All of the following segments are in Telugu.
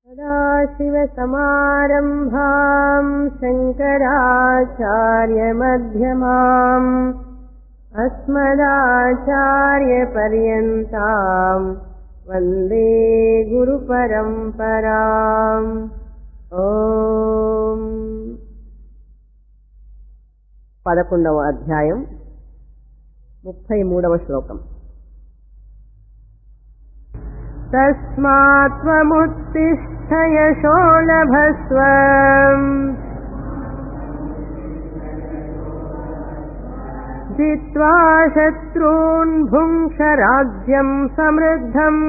सदाशिवसमारम्भाम् शङ्कराचार्यमध्यमाम् अस्मदाचार्यपर्यन्ताम् वन्दे गुरुपरम्पराम् ఓం పదకొండవ అధ్యాయం ముప్పై మూడవ శ్లోకం తస్మాత్వముత్తిష్ట యశో లభస్వ జిత్వా శత్రూన్ భుంక్ష రాజ్యం సమృద్ధం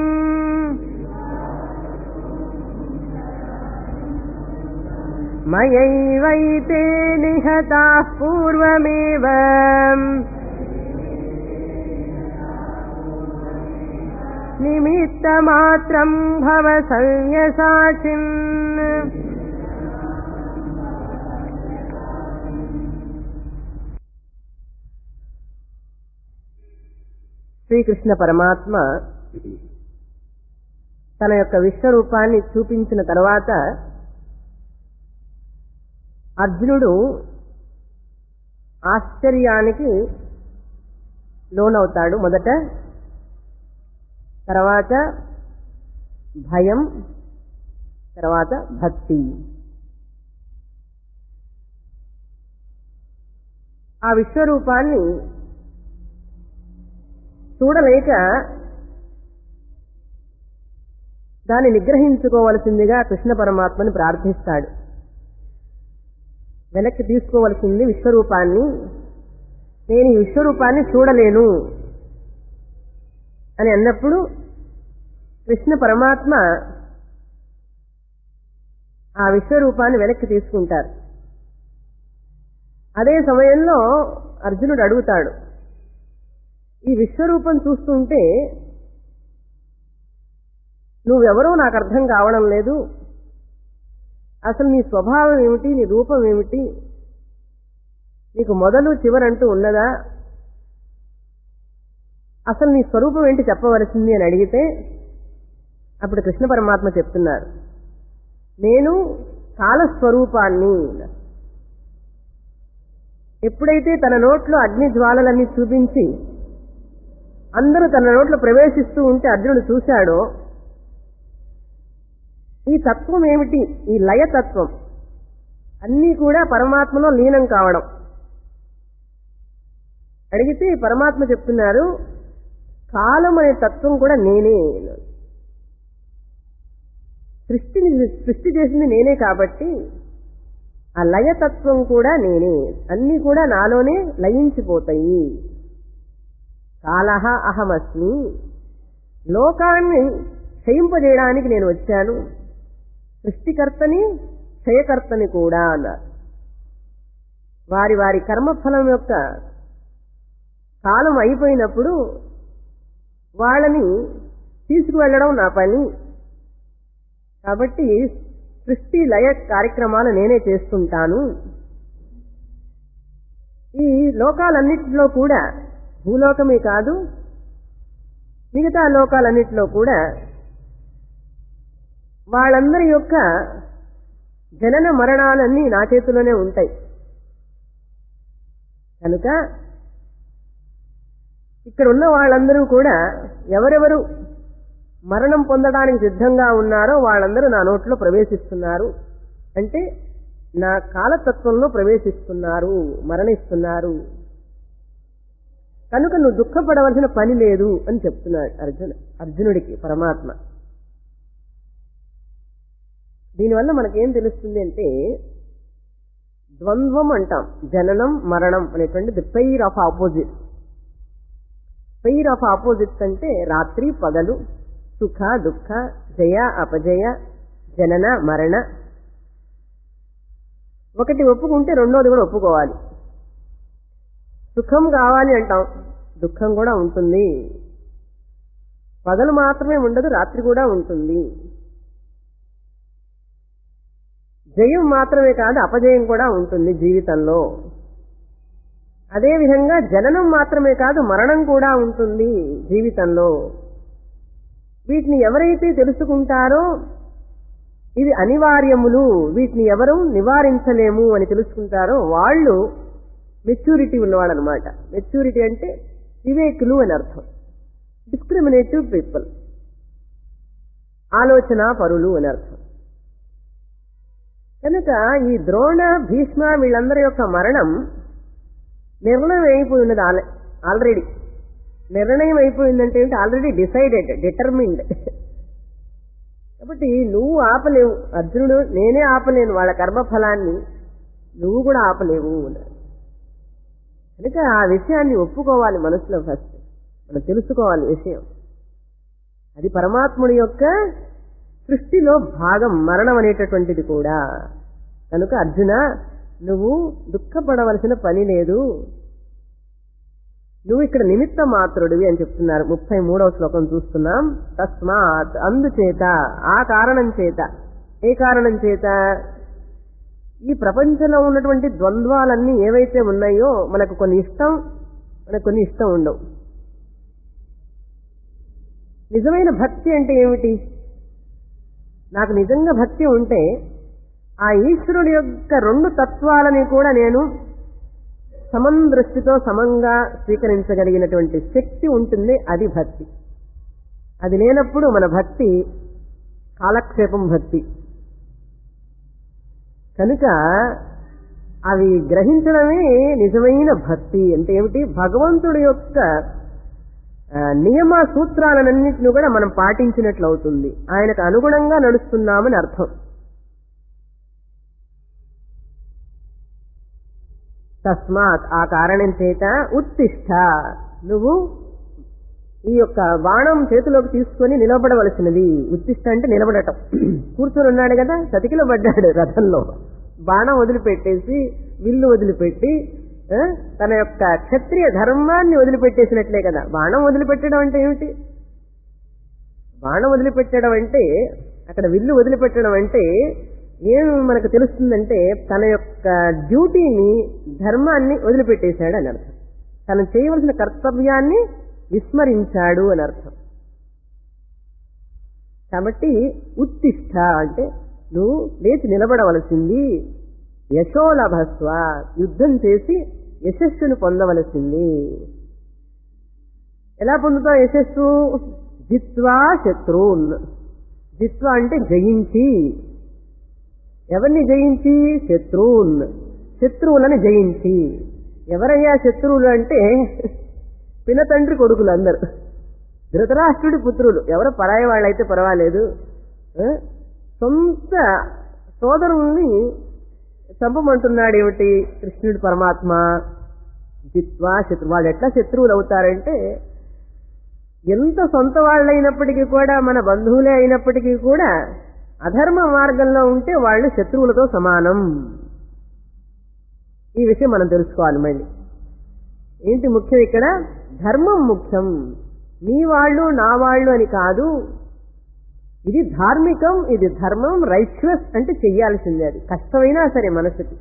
मयैवैते निहताः पूर्वमेव निमित्तमात्रम् भव संयसाचिन् శ్రీకృష్ణ పరమాత్మ తన యొక్క విశ్వరూపాన్ని చూపించిన తర్వాత అర్జునుడు ఆశ్చర్యానికి లోనవుతాడు మొదట తర్వాత భయం తర్వాత భక్తి ఆ విశ్వరూపాన్ని చూడలేక దాన్ని నిగ్రహించుకోవలసిందిగా కృష్ణ పరమాత్మని ప్రార్థిస్తాడు వెనక్కి తీసుకోవలసింది విశ్వరూపాన్ని నేను ఈ విశ్వరూపాన్ని చూడలేను అని అన్నప్పుడు కృష్ణ పరమాత్మ ఆ విశ్వరూపాన్ని వెనక్కి తీసుకుంటారు అదే సమయంలో అర్జునుడు అడుగుతాడు ఈ విశ్వరూపం చూస్తుంటే నువ్వెవరో నాకు అర్థం కావడం లేదు అసలు నీ స్వభావం ఏమిటి నీ రూపం ఏమిటి నీకు మొదలు చివరంటూ ఉన్నదా అసలు నీ స్వరూపం ఏంటి చెప్పవలసింది అని అడిగితే అప్పుడు కృష్ణ పరమాత్మ చెప్తున్నారు నేను కాలస్వరూపాన్ని ఎప్పుడైతే తన నోట్లో అగ్ని జ్వాలలన్నీ చూపించి అందరూ తన నోట్లో ప్రవేశిస్తూ ఉంటే అర్జునుడు చూశాడో ఈ తత్వం ఏమిటి ఈ లయతత్వం అన్నీ కూడా పరమాత్మలో లీనం కావడం అడిగితే పరమాత్మ చెప్తున్నారు కాలం అనే తత్వం కూడా నేనే సృష్టిని సృష్టి చేసింది నేనే కాబట్టి ఆ లయతత్వం కూడా నేనే అన్నీ కూడా నాలోనే లయించిపోతాయి కాలహ అహమస్మి లోకాన్ని క్షయింపజేయడానికి నేను వచ్చాను సృష్టికర్తని క్షయకర్తని కూడా అన్నారు వారి వారి కర్మఫలం యొక్క కాలం అయిపోయినప్పుడు వాళ్ళని తీసుకువెళ్ళడం నా పని కాబట్టి సృష్టి లయ కార్యక్రమాలు నేనే చేస్తుంటాను ఈ లోకాలన్నింటిలో కూడా భూలోకమే కాదు మిగతా లోకాలన్నింటిలో కూడా వాళ్ళందరి యొక్క జనన మరణాలన్నీ నా చేతిలోనే ఉంటాయి కనుక ఇక్కడ ఉన్న వాళ్ళందరూ కూడా ఎవరెవరు మరణం పొందడానికి సిద్ధంగా ఉన్నారో వాళ్ళందరూ నా నోట్లో ప్రవేశిస్తున్నారు అంటే నా కాలతత్వంలో ప్రవేశిస్తున్నారు మరణిస్తున్నారు కనుక నువ్వు దుఃఖపడవలసిన పని లేదు అని చెప్తున్నాడు అర్జున అర్జునుడికి పరమాత్మ దీనివల్ల మనకేం తెలుస్తుంది అంటే ద్వంద్వం అంటాం జననం మరణం అనేటువంటి the pair of opposite pair of opposites అంటే రాత్రి పగలు సుఖ దుఃఖ జయ అపజయ జనన మరణ ఒకటి ఒప్పుకుంటే రెండోది కూడా ఒప్పుకోవాలి సుఖం కావాలి అంటాం దుఃఖం కూడా ఉంటుంది పగలు మాత్రమే ఉండదు రాత్రి కూడా ఉంటుంది జయం మాత్రమే కాదు అపజయం కూడా ఉంటుంది జీవితంలో అదేవిధంగా జననం మాత్రమే కాదు మరణం కూడా ఉంటుంది జీవితంలో వీటిని ఎవరైతే తెలుసుకుంటారో ఇవి అనివార్యములు వీటిని ఎవరు నివారించలేము అని తెలుసుకుంటారో వాళ్ళు మెచ్యూరిటీ ఉన్నవాడు అనమాట మెచ్యూరిటీ అంటే వివేకులు అని అర్థం డిస్క్రిమినేటివ్ పీపుల్ ఆలోచన పరులు అని అర్థం కనుక ఈ ద్రోణ భీష్మ వీళ్ళందరి యొక్క మరణం నిర్ణయం అయిపోయి ఉన్నది ఆల్రెడీ నిర్ణయం అయిపోయిందంటే ఏంటి ఆల్రెడీ డిసైడెడ్ డిటర్మిన్డ్ కాబట్టి నువ్వు ఆపలేవు అర్జునుడు నేనే ఆపలేను వాళ్ళ కర్మఫలాన్ని నువ్వు కూడా ఆపలేవు అన్నాడు కనుక ఆ విషయాన్ని ఒప్పుకోవాలి మనసులో ఫస్ట్ మనం తెలుసుకోవాలి విషయం అది పరమాత్ముడి యొక్క సృష్టిలో భాగం మరణం అనేటటువంటిది కూడా కనుక అర్జున నువ్వు దుఃఖపడవలసిన పని లేదు నువ్వు ఇక్కడ నిమిత్త మాత్రుడివి అని చెప్తున్నారు ముప్పై మూడవ శ్లోకం చూస్తున్నాం తస్మాత్ అందుచేత ఆ కారణం చేత ఏ కారణం చేత ఈ ప్రపంచంలో ఉన్నటువంటి ద్వంద్వాలన్నీ ఏవైతే ఉన్నాయో మనకు కొన్ని ఇష్టం మనకు కొన్ని ఇష్టం ఉండవు నిజమైన భక్తి అంటే ఏమిటి నాకు నిజంగా భక్తి ఉంటే ఆ ఈశ్వరుడి యొక్క రెండు తత్వాలని కూడా నేను సమం దృష్టితో సమంగా స్వీకరించగలిగినటువంటి శక్తి ఉంటుంది అది భక్తి అది లేనప్పుడు మన భక్తి కాలక్షేపం భక్తి కనుక అవి గ్రహించడమే నిజమైన భక్తి అంటే ఏమిటి భగవంతుడి యొక్క నియమ సూత్రాలన్నింటినీ కూడా మనం పాటించినట్లు అవుతుంది ఆయనకు అనుగుణంగా నడుస్తున్నామని అర్థం తస్మాత్ ఆ కారణం చేత ఉత్తిష్ట నువ్వు ఈ యొక్క బాణం చేతిలోకి తీసుకొని నిలబడవలసినది ఉత్తిష్ట అంటే నిలబడటం కూర్చొని ఉన్నాడు కదా చతికిలో పడ్డాడు రథంలో బాణం వదిలిపెట్టేసి విల్లు వదిలిపెట్టి తన యొక్క క్షత్రియ ధర్మాన్ని వదిలిపెట్టేసినట్లే కదా బాణం వదిలిపెట్టడం అంటే ఏమిటి బాణం వదిలిపెట్టడం అంటే అక్కడ విల్లు వదిలిపెట్టడం అంటే ఏం మనకు తెలుస్తుందంటే తన యొక్క డ్యూటీని ధర్మాన్ని వదిలిపెట్టేశాడు అని అర్థం తను చేయవలసిన కర్తవ్యాన్ని విస్మరించాడు అని అర్థం కాబట్టి ఉత్తిష్ట అంటే నువ్వు లేచి నిలబడవలసింది యశోలభస్వ యుద్ధం చేసి యశస్సును పొందవలసింది ఎలా పొందుతావు యశస్సు జిత్వా శత్రువున్ జిత్వా అంటే జయించి ఎవరిని జయించి శత్రువున్ శత్రువులను జయించి ఎవరయ్యా శత్రువులు అంటే పినతండ్రి కొడుకులు అందరు ధృతరాష్ట్రుడి పుత్రులు ఎవరో పరాయి వాళ్ళైతే పర్వాలేదు సొంత సోదరుల్ని చంపమంటున్నాడు ఏమిటి కృష్ణుడు పరమాత్మ జిత్వా శత్రు వాళ్ళు ఎట్లా శత్రువులు అవుతారంటే ఎంత సొంత వాళ్ళైనప్పటికీ కూడా మన బంధువులే అయినప్పటికీ కూడా అధర్మ మార్గంలో ఉంటే వాళ్ళు శత్రువులతో సమానం ఈ విషయం మనం తెలుసుకోవాలి మళ్ళీ ఏంటి ముఖ్యం ఇక్కడ ధర్మం ముఖ్యం నీ వాళ్ళు నా వాళ్ళు అని కాదు ఇది ధార్మికం ఇది ధర్మం రైచ్వస్ అంటే చెయ్యాల్సిందే అది కష్టమైనా సరే మనసుకి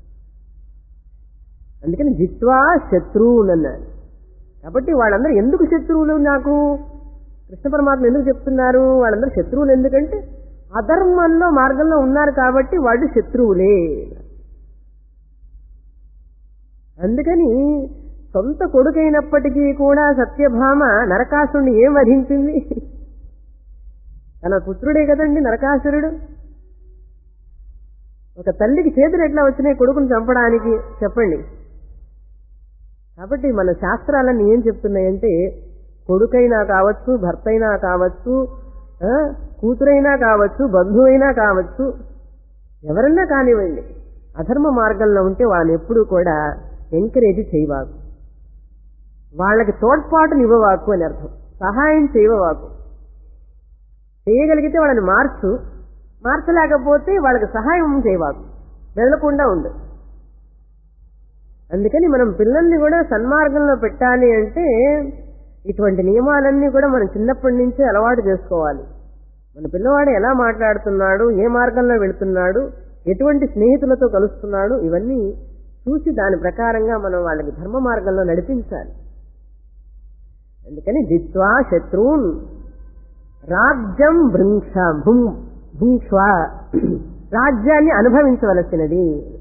అందుకని జిత్వా శత్రువులు అన్నారు కాబట్టి వాళ్ళందరూ ఎందుకు శత్రువులు నాకు కృష్ణ పరమాత్మ ఎందుకు చెప్తున్నారు వాళ్ళందరూ శత్రువులు ఎందుకంటే అధర్మంలో మార్గంలో ఉన్నారు కాబట్టి వాళ్ళు శత్రువులే అందుకని సొంత కొడుకైనప్పటికీ కూడా సత్యభామ నరకాసుడిని ఏం వధించింది తన పుత్రుడే కదండి నరకాసురుడు ఒక తల్లికి చేతులు ఎట్లా వచ్చినాయి కొడుకుని చంపడానికి చెప్పండి కాబట్టి మన శాస్త్రాలన్నీ ఏం చెప్తున్నాయంటే కొడుకైనా కావచ్చు భర్త అయినా కావచ్చు కూతురైనా కావచ్చు బంధువైనా కావచ్చు ఎవరన్నా కానివ్వండి అధర్మ మార్గంలో ఉంటే వాళ్ళని ఎప్పుడూ కూడా ఎంకరేజ్ చేయవాకు వాళ్ళకి తోడ్పాటునివ్వవాకు అని అర్థం సహాయం చేయవాకు చేయగలిగితే వాళ్ళని మార్చు మార్చలేకపోతే వాళ్ళకి సహాయం చేయవాకు వెళ్ళకుండా ఉండు అందుకని మనం పిల్లల్ని కూడా సన్మార్గంలో పెట్టాలి అంటే ఇటువంటి నియమాలన్నీ కూడా మనం చిన్నప్పటి నుంచే అలవాటు చేసుకోవాలి మన పిల్లవాడు ఎలా మాట్లాడుతున్నాడు ఏ మార్గంలో వెళుతున్నాడు ఎటువంటి స్నేహితులతో కలుస్తున్నాడు ఇవన్నీ చూసి దాని ప్రకారంగా మనం వాళ్ళకి ధర్మ మార్గంలో నడిపించాలి అందుకని జిత్వా శత్రువున్ రాజ్యం భృంక్ష భుం భూష్వ రాజ్యాన్ని అనుభవించవలసినది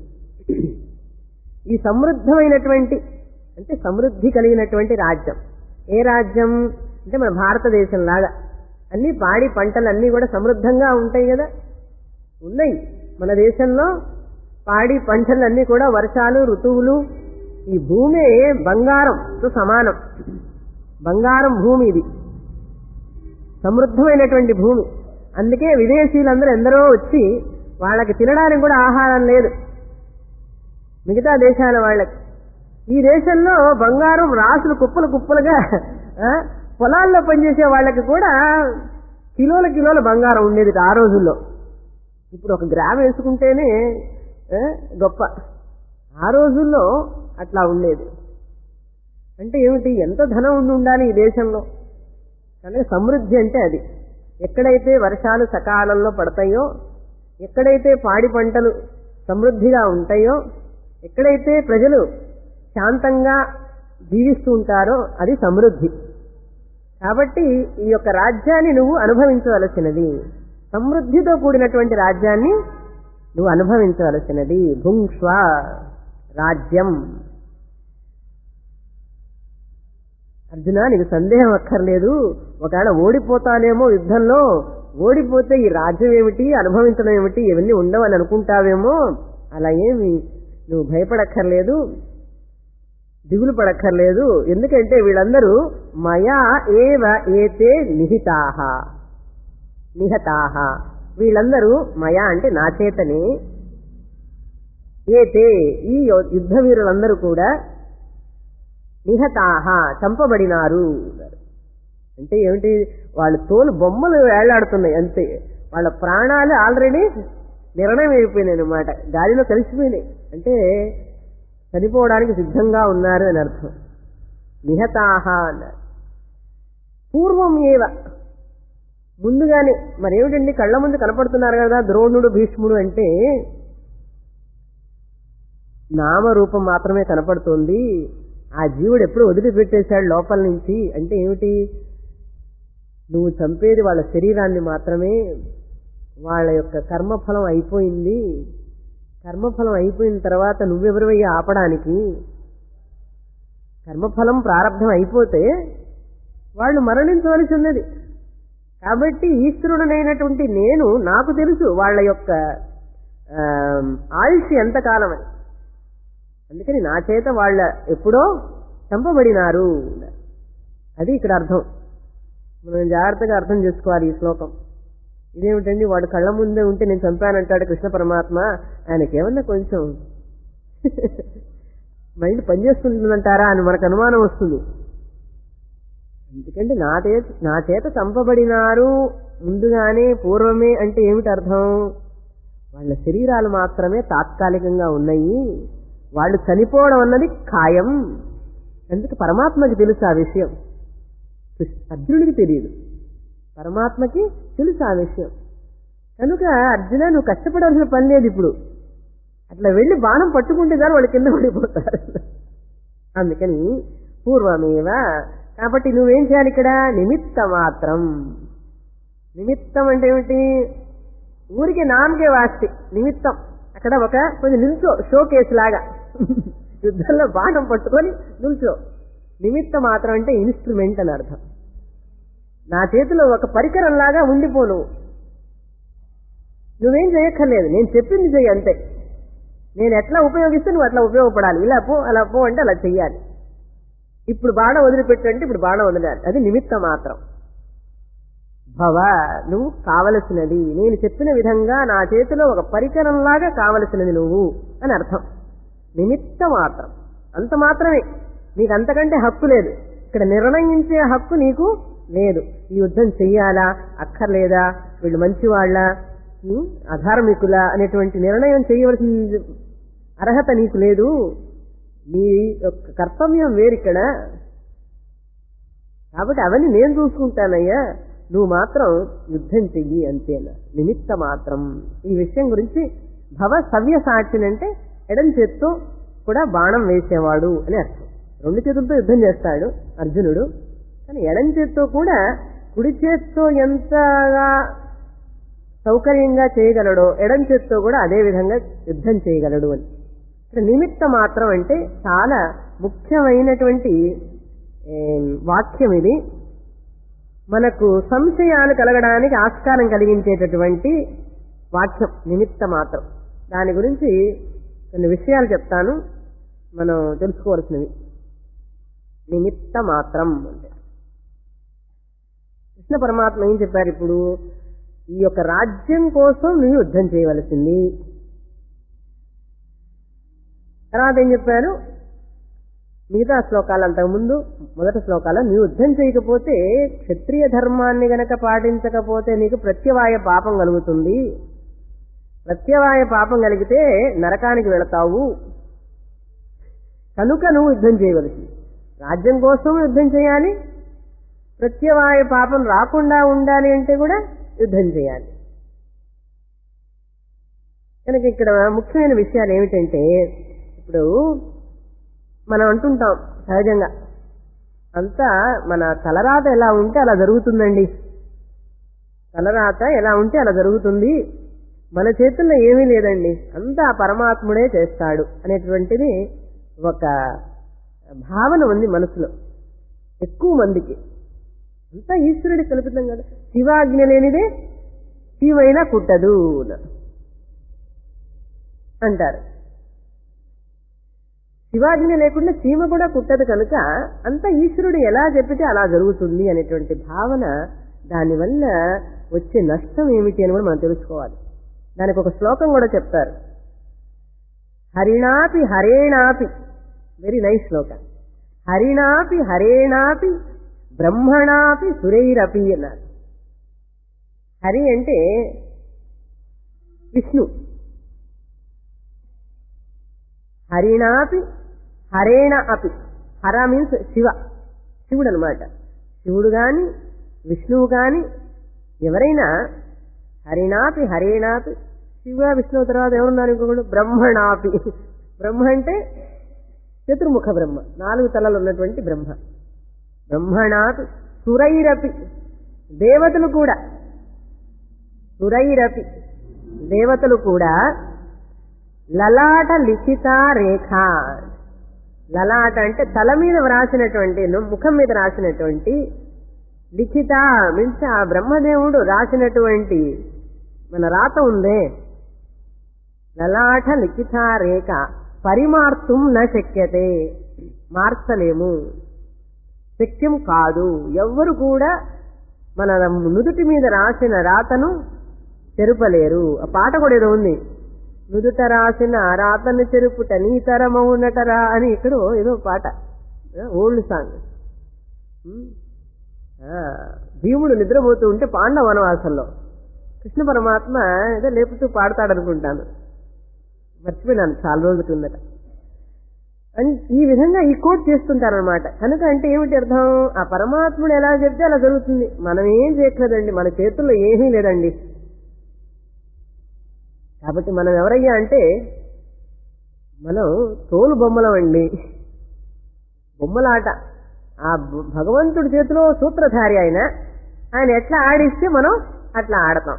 ఈ సమృద్ధమైనటువంటి అంటే సమృద్ధి కలిగినటువంటి రాజ్యం ఏ రాజ్యం అంటే మన భారతదేశం లాగా అన్ని పాడి పంటలు అన్నీ కూడా సమృద్ధంగా ఉంటాయి కదా ఉన్నాయి మన దేశంలో పాడి పంటలు అన్నీ కూడా వర్షాలు ఋతువులు ఈ భూమే బంగారంతో సమానం బంగారం భూమి ఇది సమృద్ధమైనటువంటి భూమి అందుకే విదేశీయులందరూ ఎందరో వచ్చి వాళ్ళకి తినడానికి కూడా ఆహారం లేదు మిగతా దేశాల వాళ్ళకి ఈ దేశంలో బంగారం రాసులు కుప్పలు కుప్పలుగా ఆ, పొలాల్లో పనిచేసే వాళ్ళకి కూడా కిలోల కిలోల బంగారం ఉండేది ఆ రోజుల్లో ఇప్పుడు ఒక గ్రామ్ వేసుకుంటేనే ఆ, గొప్ప ఆ రోజుల్లో అట్లా ఉండేది అంటే ఏమిటి ఎంత ధనం ఉండి ఉండాలి ఈ దేశంలో కానీ సమృద్ధి అంటే అది ఎక్కడైతే వర్షాలు సకాలంలో పడతాయో ఎక్కడైతే పాడి పంటలు సమృద్ధిగా ఉంటాయో ఎక్కడైతే ప్రజలు శాంతంగా జీవిస్తూ ఉంటారో అది సమృద్ధి కాబట్టి ఈ యొక్క రాజ్యాన్ని నువ్వు అనుభవించవలసినది సమృద్ధితో కూడినటువంటి రాజ్యాన్ని నువ్వు అనుభవించవలసినది భుంక్ష్వ రాజ్యం అర్జున నీకు సందేహం అక్కర్లేదు ఒకవేళ ఓడిపోతానేమో యుద్ధంలో ఓడిపోతే ఈ రాజ్యం ఏమిటి అనుభవించడం ఏమిటి ఇవన్నీ ఉండవని అనుకుంటావేమో అలా ఏమి నువ్వు భయపడక్కర్లేదు దిగులు పడక్కర్లేదు ఎందుకంటే వీళ్ళందరూ మయా ఏవ ఏతే నిహితాహ నిహతాహ వీళ్ళందరూ మయా అంటే నా చేతనే ఏతే ఈ యో- యుద్ధ వీరులందరూ కూడా నిహతాహ చంపబడినారు అంటే ఏమిటి వాళ్ళ తోలు బొమ్మలు వేలాడుతున్నాయి అంతే వాళ్ళ ప్రాణాలు ఆల్రెడీ నిర్ణయం అయిపోయినాయి అనమాట గాలిలో కలిసిపోయినాయి అంటే చనిపోవడానికి సిద్ధంగా ఉన్నారు అని అర్థం నిహతాహ అన్నారు పూర్వం ఏవ ముందుగానే మరేమిటండి కళ్ళ ముందు కనపడుతున్నారు కదా ద్రోణుడు భీష్ముడు అంటే నామరూపం మాత్రమే కనపడుతోంది ఆ జీవుడు ఎప్పుడు వదిలిపెట్టేశాడు లోపల నుంచి అంటే ఏమిటి నువ్వు చంపేది వాళ్ళ శరీరాన్ని మాత్రమే వాళ్ళ యొక్క కర్మఫలం అయిపోయింది కర్మఫలం అయిపోయిన తర్వాత నువ్వెవరివయ్యా ఆపడానికి కర్మఫలం ప్రారంభం అయిపోతే వాళ్ళు మరణించవలసి ఉన్నది కాబట్టి ఈశ్వరుడనైనటువంటి నేను నాకు తెలుసు వాళ్ళ యొక్క ఆ, ఆయుష్ ఎంతకాలం అని అందుకని నా చేత వాళ్ళ ఎప్పుడో చంపబడినారు అది ఇక్కడ అర్థం మనం జాగ్రత్తగా అర్థం చేసుకోవాలి ఈ శ్లోకం ఇదేమిటండి వాడు కళ్ళ ముందే ఉంటే నేను చంపానంటాడు కృష్ణ పరమాత్మ ఆయనకేమన్నా కొంచెం మైండ్ పనిచేస్తుందంటారా అని మనకు అనుమానం వస్తుంది ఎందుకంటే నా చేత నా చేత చంపబడినారు ముందుగానే పూర్వమే అంటే ఏమిటి అర్థం వాళ్ళ శరీరాలు మాత్రమే తాత్కాలికంగా ఉన్నాయి వాళ్ళు చనిపోవడం అన్నది ఖాయం అందుకే పరమాత్మకి తెలుసు ఆ విషయం కృష్ణ- అర్జునుడికి తెలియదు పరమాత్మకి తెలుసు ఆ విషయం కనుక అర్జున నువ్వు కష్టపడాల్సిన పని లేదు ఇప్పుడు అట్లా వెళ్ళి బాణం పట్టుకుంటే దాని వాళ్ళు కింద పడిపోతారు అందుకని పూర్వమేవ కాబట్టి నువ్వేం చేయాలి ఇక్కడ నిమిత్త మాత్రం నిమిత్తం అంటే ఏమిటి ఊరికి నామకే వాస్తి నిమిత్తం అక్కడ ఒక కొంచెం నిల్చో షో కేసు లాగా యుద్ధంలో బాణం పట్టుకొని నిల్చో నిమిత్త మాత్రం అంటే ఇన్స్ట్రుమెంట్ అని అర్థం నా చేతిలో ఒక పరికరం లాగా ఉండిపో నువ్వు నువ్వేం చేయక్కర్లేదు నేను చెప్పింది చెయ్యి అంతే నేను ఎట్లా ఉపయోగిస్తే నువ్వు అట్లా ఉపయోగపడాలి ఇలా పో అలా పో అంటే అలా చెయ్యాలి ఇప్పుడు బాణం వదిలిపెట్టు అంటే ఇప్పుడు బాణం వదిలాలి అది నిమిత్త మాత్రం భవ నువ్వు కావలసినది నేను చెప్పిన విధంగా నా చేతిలో ఒక పరికరంలాగా కావలసినది నువ్వు అని అర్థం నిమిత్త మాత్రం అంత మాత్రమే నీకు అంతకంటే హక్కు లేదు ఇక్కడ నిర్ణయించే హక్కు నీకు లేదు ఈ యుద్ధం చెయ్యాలా అక్కర్లేదా వీళ్ళు మంచివాళ్ళ ఉమ్, అధార్మికుల అనేటువంటి నిర్ణయం చేయవలసిన అర్హత నీకు లేదు నీ యొక్క కర్తవ్యం వేరిక్కడ కాబట్టి అవన్నీ నేను చూసుకుంటానయ్యా నువ్వు మాత్రం యుద్ధం చెయ్యి అంతేనా నిమిత్త మాత్రం ఈ విషయం గురించి భవ సవ్య సాక్షిని అంటే ఎడం చేత్తో కూడా బాణం వేసేవాడు అని అర్థం రెండు చేతులతో యుద్ధం చేస్తాడు అర్జునుడు కానీ ఎడం చేత్తో కూడా కుడి చేత్తో ఎంతగా సౌకర్యంగా చేయగలడో ఎడం చేత్తో కూడా అదే విధంగా యుద్ధం చేయగలడు అని ఇక్కడ నిమిత్త మాత్రం అంటే చాలా ముఖ్యమైనటువంటి ఏం, వాక్యం ఇది మనకు సంశయాలు కలగడానికి ఆస్కారం కలిగించేటటువంటి వాక్యం నిమిత్త మాత్రం దాని గురించి కొన్ని విషయాలు చెప్తాను మనం తెలుసుకోవాల్సినవి నిమిత్త మాత్రం అంటే కృష్ణ పరమాత్మ ఏం చెప్పారు ఇప్పుడు ఈ యొక్క రాజ్యం కోసం నువ్వు యుద్ధం చేయవలసింది తర్వాత ఏం చెప్పారు మిగతా శ్లోకాలు అంతకుముందు మొదటి శ్లోకాలు నువ్వు యుద్ధం చేయకపోతే క్షత్రియ ధర్మాన్ని గనక పాటించకపోతే నీకు ప్రత్యవాయ పాపం కలుగుతుంది ప్రత్యవాయ పాపం కలిగితే నరకానికి వెళతావు కనుక నువ్వు యుద్ధం చేయవలసింది రాజ్యం కోసం యుద్ధం చేయాలి ప్రత్యవాయ పాపం రాకుండా ఉండాలి అంటే కూడా యుద్ధం చేయాలి కనుక ఇక్కడ ముఖ్యమైన విషయాలు ఏమిటంటే ఇప్పుడు మనం అంటుంటాం సహజంగా అంతా మన తలరాత ఎలా ఉంటే అలా జరుగుతుందండి తలరాత ఎలా ఉంటే అలా జరుగుతుంది మన చేతుల్లో ఏమీ లేదండి అంతా ఆ పరమాత్ముడే చేస్తాడు అనేటువంటిది ఒక భావన ఉంది మనసులో ఎక్కువ మందికి అంతా ఈశ్వరుడి కల్పితం కదా శివాజ్ఞ లేనిదే శివైనా కుట్టదు అంటారు శివాజ్ఞ లేకుండా చీమ కూడా కుట్టదు కనుక అంతా ఈశ్వరుడు ఎలా చెప్పితే అలా జరుగుతుంది అనేటువంటి భావన దానివల్ల వచ్చే నష్టం ఏమిటి అని కూడా మనం తెలుసుకోవాలి దానికి ఒక శ్లోకం కూడా చెప్తారు హరిణాపి హరేణాపి వెరీ నైస్ శ్లోకం హరిణాపి హరేణాపి బ్రహ్మణాపి సురైరపి అన్నారు హరి అంటే విష్ణు హరిణాపి హరేణ అపి హర మీన్స్ శివ శివుడు అనమాట శివుడు గాని విష్ణువు గాని ఎవరైనా హరిణాపి హరేణాపి శివ విష్ణువు తర్వాత ఎవరున్నారు ఇంకొకడు బ్రహ్మణాపి బ్రహ్మ అంటే చతుర్ముఖ బ్రహ్మ నాలుగు తలలు ఉన్నటువంటి బ్రహ్మ బ్రహ్మణాపి సురైరపి దేవతలు కూడా సురైరపి దేవతలు కూడా లలాట లిఖిత రేఖ లలాట అంటే తల మీద వ్రాసినటువంటి ను- ముఖం మీద రాసినటువంటి లిఖిత మీన్స్ ఆ బ్రహ్మదేవుడు రాసినటువంటి మన రాత ఉందే లలాట లిఖిత రేఖ పరిమార్తుం న శక్యతే మార్చలేము శక్యం కాదు ఎవ్వరు కూడా మన నుదుటి మీద రాసిన రాతను చెరుపలేరు ఆ పాట కూడా ఏదో ఉంది నుదుట రాసిన రాతను చెరుపుట నీ తరమవునటరా అని ఇక్కడ ఏదో పాట ఓల్డ్ సాంగ్ ఉమ్. ఆ, భీముడు నిద్రపోతూ ఉంటే పాండవ వనవాసంలో కృష్ణ పరమాత్మ ఏదో లేపుతూ పాడతాడనుకుంటాను మర్చిపోయినాను చాలా రోజుల కిందట అని ఈ విధంగా ఈ కోట్ చేస్తుంటారనమాట కనుక అంటే ఏమిటి అర్థం ఆ పరమాత్ముడు ఎలా చెప్తే అలా జరుగుతుంది మనం ఏం చేయట్లేదండి మన చేతుల్లో ఏమీ లేదండి కాబట్టి మనం ఎవరయ్యా అంటే మనం తోలు బొమ్మలం అండి బొమ్మలాట ఆ భ- భగవంతుడి చేతిలో సూత్రధారి ఆయన ఆయన ఎట్లా ఆడిస్తే మనం అట్లా ఆడతాం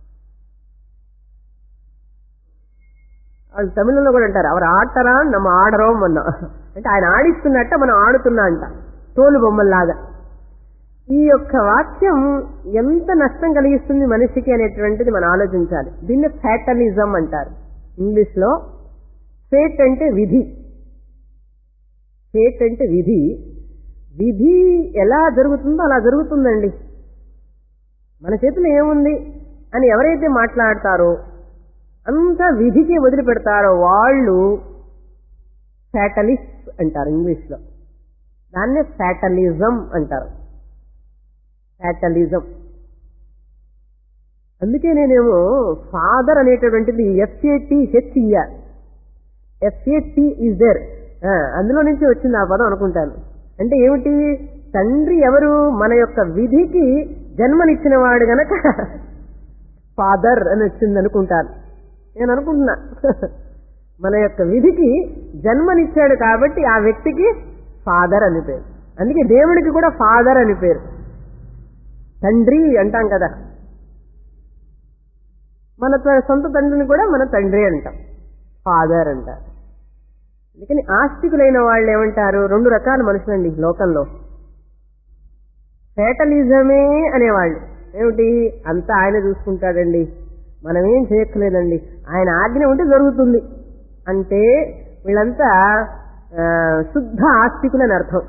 వాళ్ళు తమిళంలో కూడా అంటారు అవరు ఆడతారా నమ్మ ఆడరోం అన్నా అంటే ఆయన ఆడిస్తున్నట్ట మనం ఆడుతున్నా అంట తోలు బొమ్మల్లాగా ఈ యొక్క వాక్యం ఎంత నష్టం కలిగిస్తుంది మనిషికి అనేటువంటిది మనం ఆలోచించాలి దీన్ని ఫ్యాటలిజం అంటారు ఇంగ్లీష్ లో ఫేట్ అంటే విధి ఫేట్ అంటే విధి విధి ఎలా జరుగుతుందో అలా జరుగుతుందండి మన చేతిలో ఏముంది అని ఎవరైతే మాట్లాడతారో అంత విధికి వదిలిపెడతారో వాళ్ళు ఫ్యాటలిస్ట్ అంటారు ఇంగ్లీష్ లో దాన్నే ఫ్యాటలిజం అంటారు ఫ్యాటలిజం అందుకే నేనేమో ఫాదర్ అనేటటువంటిది F A T H E R F A T is there అందులో నుంచి వచ్చింది ఆ పదం అనుకుంటాను అంటే ఏమిటి తండ్రి ఎవరు మన యొక్క విధికి జన్మనిచ్చిన వాడు గనక ఫాదర్ అని వచ్చింది అనుకుంటాను నేను అనుకుంటున్నా మన యొక్క విధికి జన్మనిచ్చాడు కాబట్టి ఆ వ్యక్తికి ఫాదర్ అని పేరు అందుకే దేవుడికి కూడా ఫాదర్ అని పేరు తండ్రి అంటాం కదా మన త- సొంత తండ్రిని కూడా మన తండ్రి అంటాం ఫాదర్ అంటారు అందుకని ఆస్తికులైన వాళ్ళు ఏమంటారు రెండు రకాల మనుషులండి ఈ లోకంలో ఫేటలిజమే అనేవాళ్ళు ఏమిటి అంతా ఆయన చూసుకుంటాడండి మనం ఏం చేయక్కర్లేదండి ఆయన ఆజ్ఞ ఉంటే జరుగుతుంది అంటే వీళ్ళంతా ఆ, శుద్ధ ఆస్తికులని అర్థం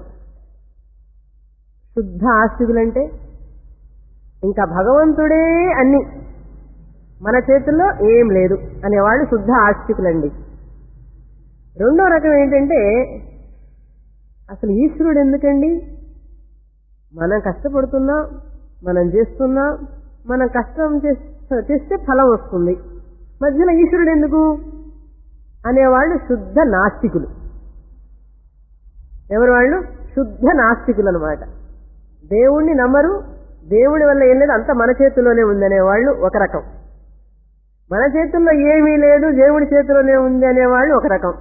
శుద్ధ ఆస్తికులంటే ఇంకా భగవంతుడే అన్ని మన చేతుల్లో ఏం లేదు అనేవాళ్ళు శుద్ధ ఆస్తికులండి రెండో రకం ఏంటంటే అసలు ఈశ్వరుడు ఎందుకండి మనం కష్టపడుతున్నాం మనం చేస్తున్నాం మనం కష్టం చేస్- చేస్తే ఫలం వస్తుంది మధ్యలో ఈశ్వరుడు ఎందుకు అనేవాళ్ళు శుద్ధ నాస్తికులు ఎవరు వాళ్ళు శుద్ధ నాస్తికులు అనమాట దేవుణ్ణి నమ్మరు దేవుడి వల్ల ఏం లేదు అంత మన చేతుల్లోనే ఉందనే వాళ్ళు ఒక రకం మన చేతుల్లో ఏమీ లేదు దేవుడి చేతిలోనే ఉంది అనేవాళ్ళు ఒక రకం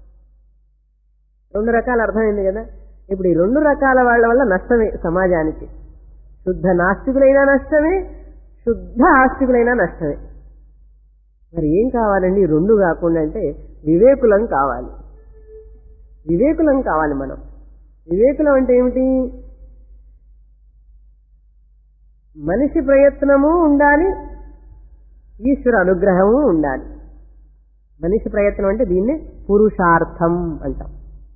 రెండు రకాల అర్థమైంది కదా ఇప్పుడు ఈ రెండు రకాల వాళ్ళ వల్ల నష్టమే సమాజానికి శుద్ధ నాస్తికులైనా నష్టమే శుద్ధ ఆస్తికులైనా నష్టమే మరి ఏం కావాలండి ఈ రెండు కాకుండా అంటే వివేకులం కావాలి వివేకులం కావాలి మనం వివేకులం అంటే ఏమిటి మనిషి ప్రయత్నము ఉండాలి ఈశ్వర అనుగ్రహము ఉండాలి మనిషి ప్రయత్నం అంటే దీన్ని పురుషార్థం అంటాం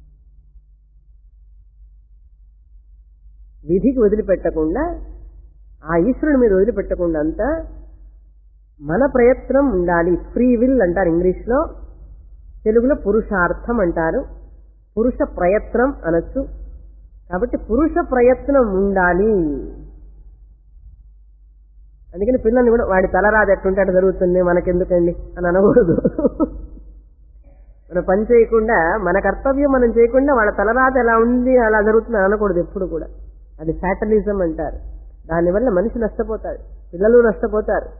విధికి వదిలిపెట్టకుండా ఆ ఈశ్వరుని మీద వదిలిపెట్టకుండా అంతా మన ప్రయత్నం ఉండాలి ఫ్రీ విల్ అంటారు ఇంగ్లీష్లో తెలుగులో పురుషార్థం అంటారు పురుష ప్రయత్నం అనొచ్చు కాబట్టి పురుష ప్రయత్నం ఉండాలి అందుకని పిల్లల్ని కూడా వాడి తలరాదు ఎట్టుంటే అటు జరుగుతుంది మనకెందుకండి అని అనకూడదు మనం పని చేయకుండా మన కర్తవ్యం మనం చేయకుండా వాళ్ళ తలరాత ఎలా ఉంది అలా జరుగుతుంది అని అనకూడదు ఎప్పుడు కూడా అది ఫ్యాటలిజం అంటారు దానివల్ల మనిషి నష్టపోతాడు పిల్లలు నష్టపోతారు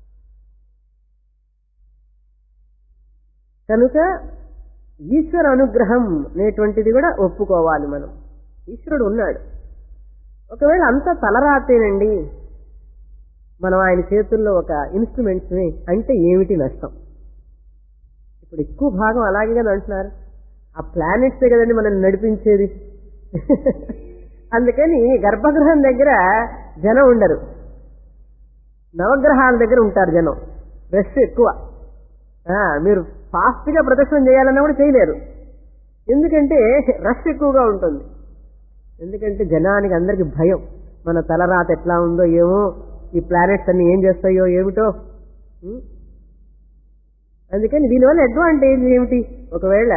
కనుక ఈశ్వర అనుగ్రహం అనేటువంటిది కూడా ఒప్పుకోవాలి మనం ఈశ్వరుడు ఉన్నాడు ఒకవేళ అంతా తలరాతేనండి మనం ఆయన చేతుల్లో ఒక ఇన్స్ట్రుమెంట్స్ అంటే ఏమిటి నష్టం ఇప్పుడు ఎక్కువ భాగం అలాగే కదా అంటున్నారు ఆ ప్లానెట్సే కదండి మనల్ని నడిపించేది అందుకని గర్భగృహం దగ్గర జనం ఉండరు నవగ్రహాల దగ్గర ఉంటారు జనం రష్ ఎక్కువ ఆ, మీరు ఫాస్ట్గా ప్రదర్శన చేయాలన్నా కూడా చేయలేరు ఎందుకంటే రష్ ఎక్కువగా ఉంటుంది ఎందుకంటే జనానికి అందరికి భయం మన తలరాత ఎట్లా ఉందో ఏమో ఈ ప్లానెట్స్ అన్ని ఏం చేస్తాయో ఏమిటో ఉం? అందుకని దీనివల్ల అడ్వాంటేజ్ ఏమిటి ఒకవేళ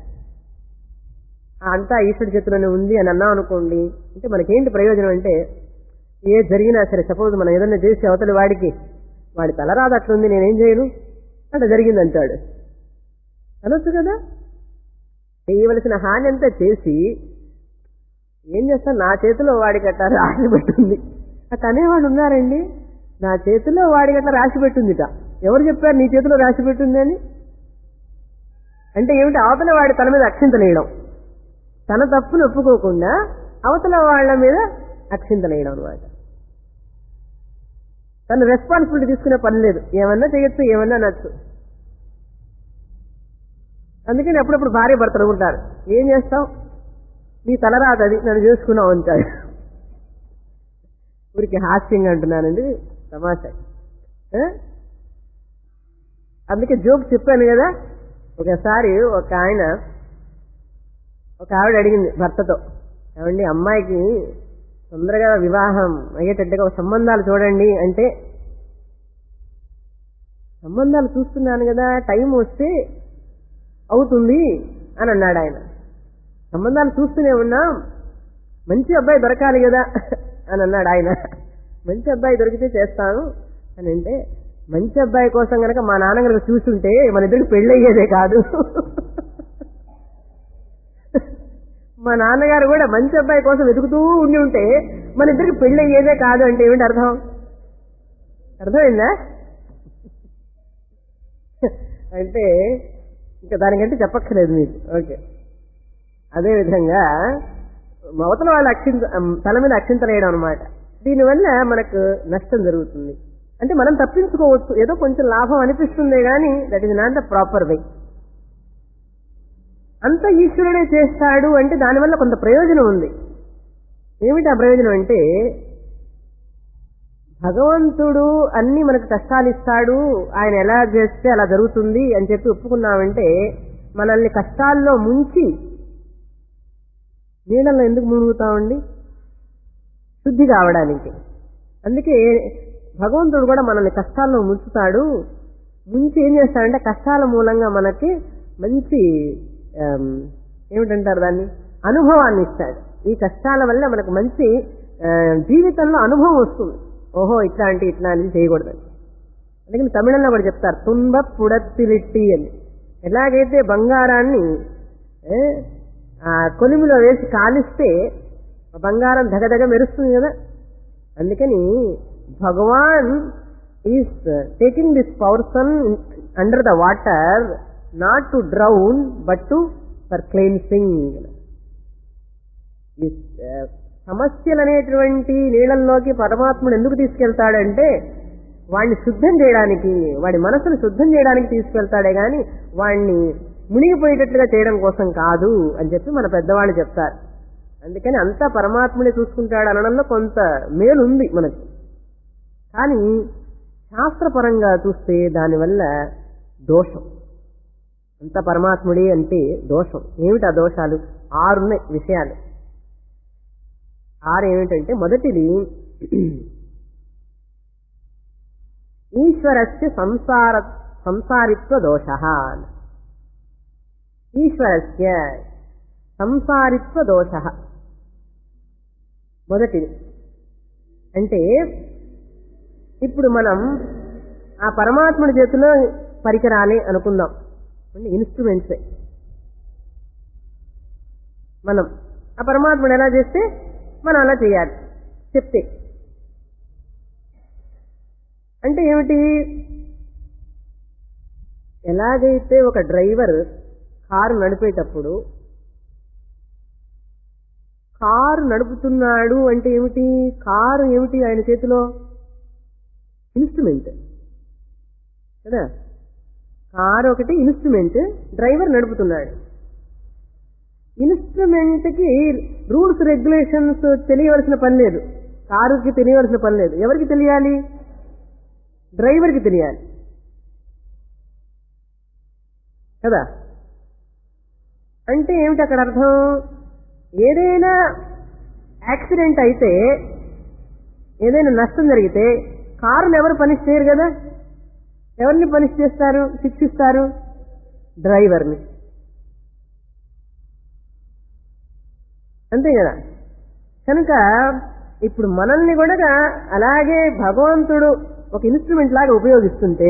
ఆ అంతా ఈశ్వరుడి చేతిలోనే ఉంది అని అన్నాం అనుకోండి అంటే మనకేంటి ప్రయోజనం అంటే ఏ జరిగినా సరే సపోజ్ మనం ఏదన్నా చేసి అవతలి వాడికి వాడి తలరాత అట్లుంది నేనేం చేయను అట్లా జరిగింది అంటాడు అనొచ్చు కదా చేయవలసిన హాని అంతా చేసి ఏం చేస్తాను నా చేతిలో వాడికి అట్లా రాసి పెట్టుంది అట్లా అనేవాడు ఉన్నారండి నా చేతిలో వాడికి అట్లా రాసి పెట్టుందిట ఎవరు చెప్పారు నీ చేతిలో రాసి పెట్టింది అని అంటే ఏమిటి అవతల వాడి తల మీద అక్షింతలేయడం తన తప్పును ఒప్పుకోకుండా అవతల వాళ్ళ మీద అక్షింతలేయడం అనమాట తను రెస్పాన్సిబిలిటీ తీసుకునే పని లేదు ఏమన్నా చేయొచ్చు ఏమన్నా నచ్చు అందుకని అప్పుడప్పుడు భార్య భర్తలు ఉంటారు ఏం చేస్తాం నీ తలరాదు అది నన్ను చేసుకున్నావు అంటాడు ఊరికి హాస్యంగా అంటున్నానండి తమాషా ఆ? అందుకే జోక్ చెప్పాను కదా ఒకసారి ఒక ఆయన ఒక ఆవిడ అడిగింది భర్తతో ఏమండి అమ్మాయికి తొందరగా వివాహం అయ్యేటట్టుగా ఒక సంబంధాలు చూడండి అంటే సంబంధాలు చూస్తున్నాను కదా టైం వస్తే అవుతుంది అని అన్నాడు ఆయన సంబంధాలు చూస్తూనే ఉన్నాం మంచి అబ్బాయి దొరకాలి కదా అని అన్నాడు ఆయన మంచి అబ్బాయి దొరికితే చేస్తాను అని అంటే మంచి అబ్బాయి కోసం కనుక మా నాన్నగారు చూస్తుంటే మన ఇద్దరికి పెళ్ళయ్యేదే కాదు మా నాన్నగారు కూడా మంచి అబ్బాయి కోసం వెతుకుతూ ఉండి ఉంటే మన ఇద్దరికి పెళ్ళయ్యేదే కాదు అంటే ఏమిటి అర్థం అర్థమైందా అంటే ఇంకా దానికంటే చెప్పక్కర్లేదు మీకు ఓకే అదేవిధంగా అవతల వాళ్ళ అక్షింత తల మీద అక్షింతలేయడం అనమాట దీనివల్ల మనకు నష్టం జరుగుతుంది అంటే మనం తప్పించుకోవచ్చు ఏదో కొంచెం లాభం అనిపిస్తుంది కానీ that is not the proper way అంత ఈశ్వరుడే చేస్తాడు అంటే దానివల్ల కొంత ప్రయోజనం ఉంది ఏమిటి ఆ ప్రయోజనం అంటే భగవంతుడు అన్ని మనకు కష్టాలు ఇస్తాడు ఆయన ఎలా చేస్తే అలా జరుగుతుంది అని చెప్పి ఒప్పుకున్నామంటే మనల్ని కష్టాల్లో ముంచి నీళ్ళలో ఎందుకు మునుగుతామండి శుద్ధి కావడానికి అందుకే భగవంతుడు కూడా మనల్ని కష్టాల్లో ముంచుతాడు ముంచి ఏం చేస్తాడంటే కష్టాల మూలంగా మనకి మంచి ఆమ్, ఏమిటంటారు దాన్ని అనుభవాన్ని ఇస్తాడు ఈ కష్టాల వల్ల మనకు మంచి ఆ, జీవితంలో అనుభవం వస్తుంది ఓహో ఇట్లాంటి ఇట్లాంటివి చేయకూడదని అందుకని తమిళంలో కూడా చెప్తారు తుంబ పుడత్తిలిట్టి అని ఎలాగైతే బంగారాన్ని ఏ, ఆ కొలిమిలో వేసి కాలిస్తే ఆ బంగారం దగదగ మెరుస్తుంది కదా అందుకని Bhagavan is taking this person under the water not to drown but to for cleansing ఈ ఆ, సమస్యలు అనేటువంటి నీళ్ళల్లోకి పరమాత్ముడు ఎందుకు తీసుకెళ్తాడంటే వాడిని శుద్ధం చేయడానికి వాడి మనసును శుద్ధం చేయడానికి తీసుకెళ్తాడే గాని వాడిని మునిగిపోయేటట్లుగా చేయడం కోసం కాదు అని చెప్పి మన పెద్దవాళ్ళు చెప్తారు అందుకని అంతా పరమాత్ముడే చూసుకుంటాడు అనడంలో కొంత మేలు ఉంది మనకు కానీ శాస్త్రపరంగా చూస్తే దానివల్ల దోషం అంత పరమాత్ముడే అంటే దోషం ఏమిటి ఆ దోషాలు ఆరున్నాయి విషయాలు ఆరు ఏమిటంటే మొదటిది ఈశ్వరస్య సంసార సంసారిత్వ దోష ఈశ్వరస్య సంసారిత్వ దోష మొదటిది అంటే ఇప్పుడు మనం ఆ పరమాత్ముడి చేతిలో పరికరాలే అనుకుందాం అంటే ఇన్స్ట్రుమెంట్సే మనం ఆ పరమాత్ముడు ఎలా చేస్తే మనం అలా చేయాలి చెప్తే అంటే ఏమిటి ఎలాగైతే ఒక డ్రైవర్ కారు నడిపేటప్పుడు కారు నడుపుతున్నాడు అంటే ఏమిటి కారు ఏమిటి ఆయన చేతిలో ఇన్స్ట్రుమెంట్ కదా కారు ఒకటి ఇన్స్ట్రుమెంట్ డ్రైవర్ నడుపుతున్నాడు ఇన్స్ట్రుమెంట్ కి రూల్స్ రెగ్యులేషన్స్ తెలియవలసిన పని లేదు కారుకి తెలియవలసిన పని లేదు ఎవరికి తెలియాలి డ్రైవర్కి తెలియాలి కదా అంటే ఏమిటి అక్కడ అర్థం ఏదైనా యాక్సిడెంట్ అయితే ఏదైనా నష్టం జరిగితే కారుని ఎవరు పనిష్ చేయరు కదా ఎవరిని పనిష్ చేస్తారు శిక్షిస్తారు డ్రైవర్ని అంతే కదా కనుక ఇప్పుడు మనల్ని కూడా అలాగే భగవంతుడు ఒక ఇన్స్ట్రుమెంట్ లాగా ఉపయోగిస్తుంటే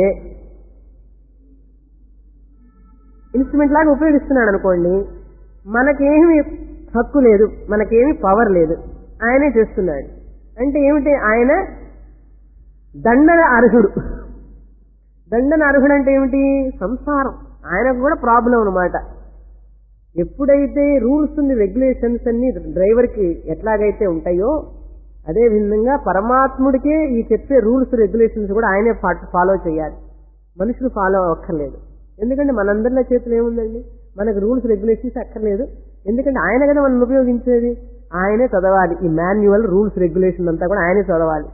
ఇన్స్ట్రుమెంట్ లాగా ఉపయోగిస్తున్నాడు అనుకోండి మనకేమి హక్కు లేదు మనకేమి పవర్ లేదు ఆయనే చేస్తున్నాడు అంటే ఏమిటి ఆయన దండన అర్హుడు దండన అర్హుడు అంటే ఏమిటి సంసారం ఆయనకు కూడా ప్రాబ్లం అనమాట ఎప్పుడైతే రూల్స్ రెగ్యులేషన్స్ అన్ని డ్రైవర్కి ఎట్లాగైతే ఉంటాయో అదే విధంగా పరమాత్ముడికే ఈ చెప్పే రూల్స్ రెగ్యులేషన్స్ కూడా ఆయనే ఫాలో చేయాలి మనుషులు ఫాలో అక్కర్లేదు ఎందుకంటే మనందరిలో చేతులు ఏముందండి మనకు రూల్స్ రెగ్యులేషన్స్ అక్కర్లేదు ఎందుకంటే ఆయన కదా మనం ఉపయోగించేది ఆయనే చదవాలి ఈ మాన్యువల్ రూల్స్ రెగ్యులేషన్ అంతా కూడా ఆయనే చదవాలి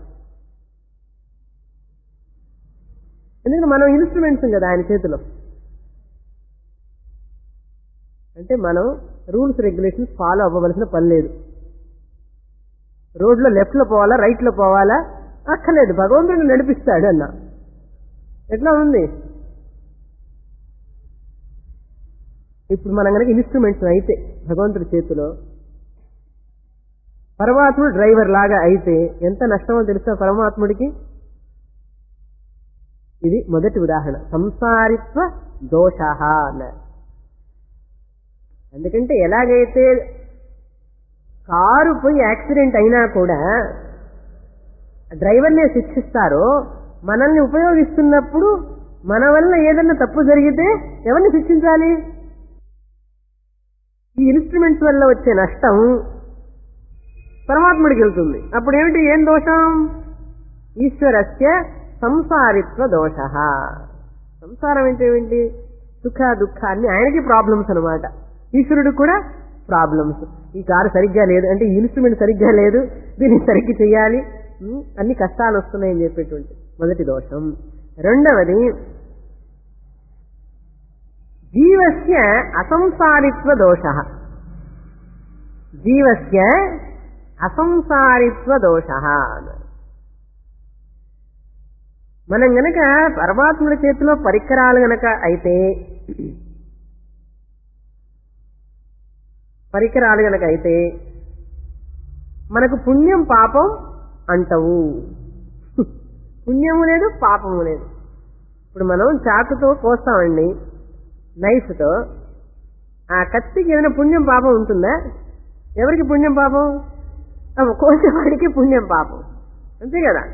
ఎందుకంటే మనం ఇన్స్ట్రుమెంట్స్ కదా ఆయన చేతిలో అంటే మనం రూల్స్ రెగ్యులేషన్స్ ఫాలో అవ్వవలసిన పని లేదు రోడ్లో లెఫ్ట్ లో పోవాలా రైట్ లో పోవాలా అక్కర్లేదు భగవంతుడిని నడిపిస్తాడు అన్న ఎట్లా ఉంది ఇప్పుడు మనం కనుక ఇన్స్ట్రుమెంట్స్ అయితే భగవంతుడి చేతిలో పరమాత్ముడు డ్రైవర్ లాగా అయితే ఎంత నష్టమో తెలుసా పరమాత్ముడికి ఇది మొదటి ఉదాహరణ సంసారిత్వ దోష అన్నారు ఎందుకంటే ఎలాగైతే కారు పోయి యాక్సిడెంట్ అయినా కూడా డ్రైవర్నే శిక్షిస్తారో మనల్ని ఉపయోగిస్తున్నప్పుడు మన వల్ల ఏదైనా తప్పు జరిగితే ఎవరిని శిక్షించాలి ఈ ఇన్స్ట్రుమెంట్స్ వల్ల వచ్చే నష్టం పరమాత్ముడికి వెళ్తుంది అప్పుడు ఏమిటి ఏం దోషం ఈశ్వరస్య సంసారిత్వ దోష సంసారం అంటే ఏంటి సుఖ దుఃఖాన్ని ఆయనకి ప్రాబ్లమ్స్ అనమాట ఈశ్వరుడికి కూడా ప్రాబ్లమ్స్ ఈ కారు సరిగ్గా లేదు అంటే ఈ ఇన్స్ట్రుమెంట్ సరిగ్గా లేదు దీన్ని సరిగ్గా చేయాలి ఉమ్, అన్ని కష్టాలు వస్తున్నాయని చెప్పేటువంటి మొదటి దోషం రెండవది జీవస్య అసంసారిత్వ దోష జీవస్య అసంసారిత్వ దోష అన్నారు మనం గనక పరమాత్ముడి చేతిలో పరికరాలు గనక అయితే పరికరాలు గనక అయితే మనకు పుణ్యం పాపం అంటవు పుణ్యము లేదు పాపము లేదు ఇప్పుడు మనం చాకుతో కోస్తామండి నైఫ్తో ఆ కత్తికి ఏదైనా పుణ్యం పాపం ఉంటుందా ఎవరికి పుణ్యం పాపం ఆ కోసేవాడికి పుణ్యం పాపం అంతే కదా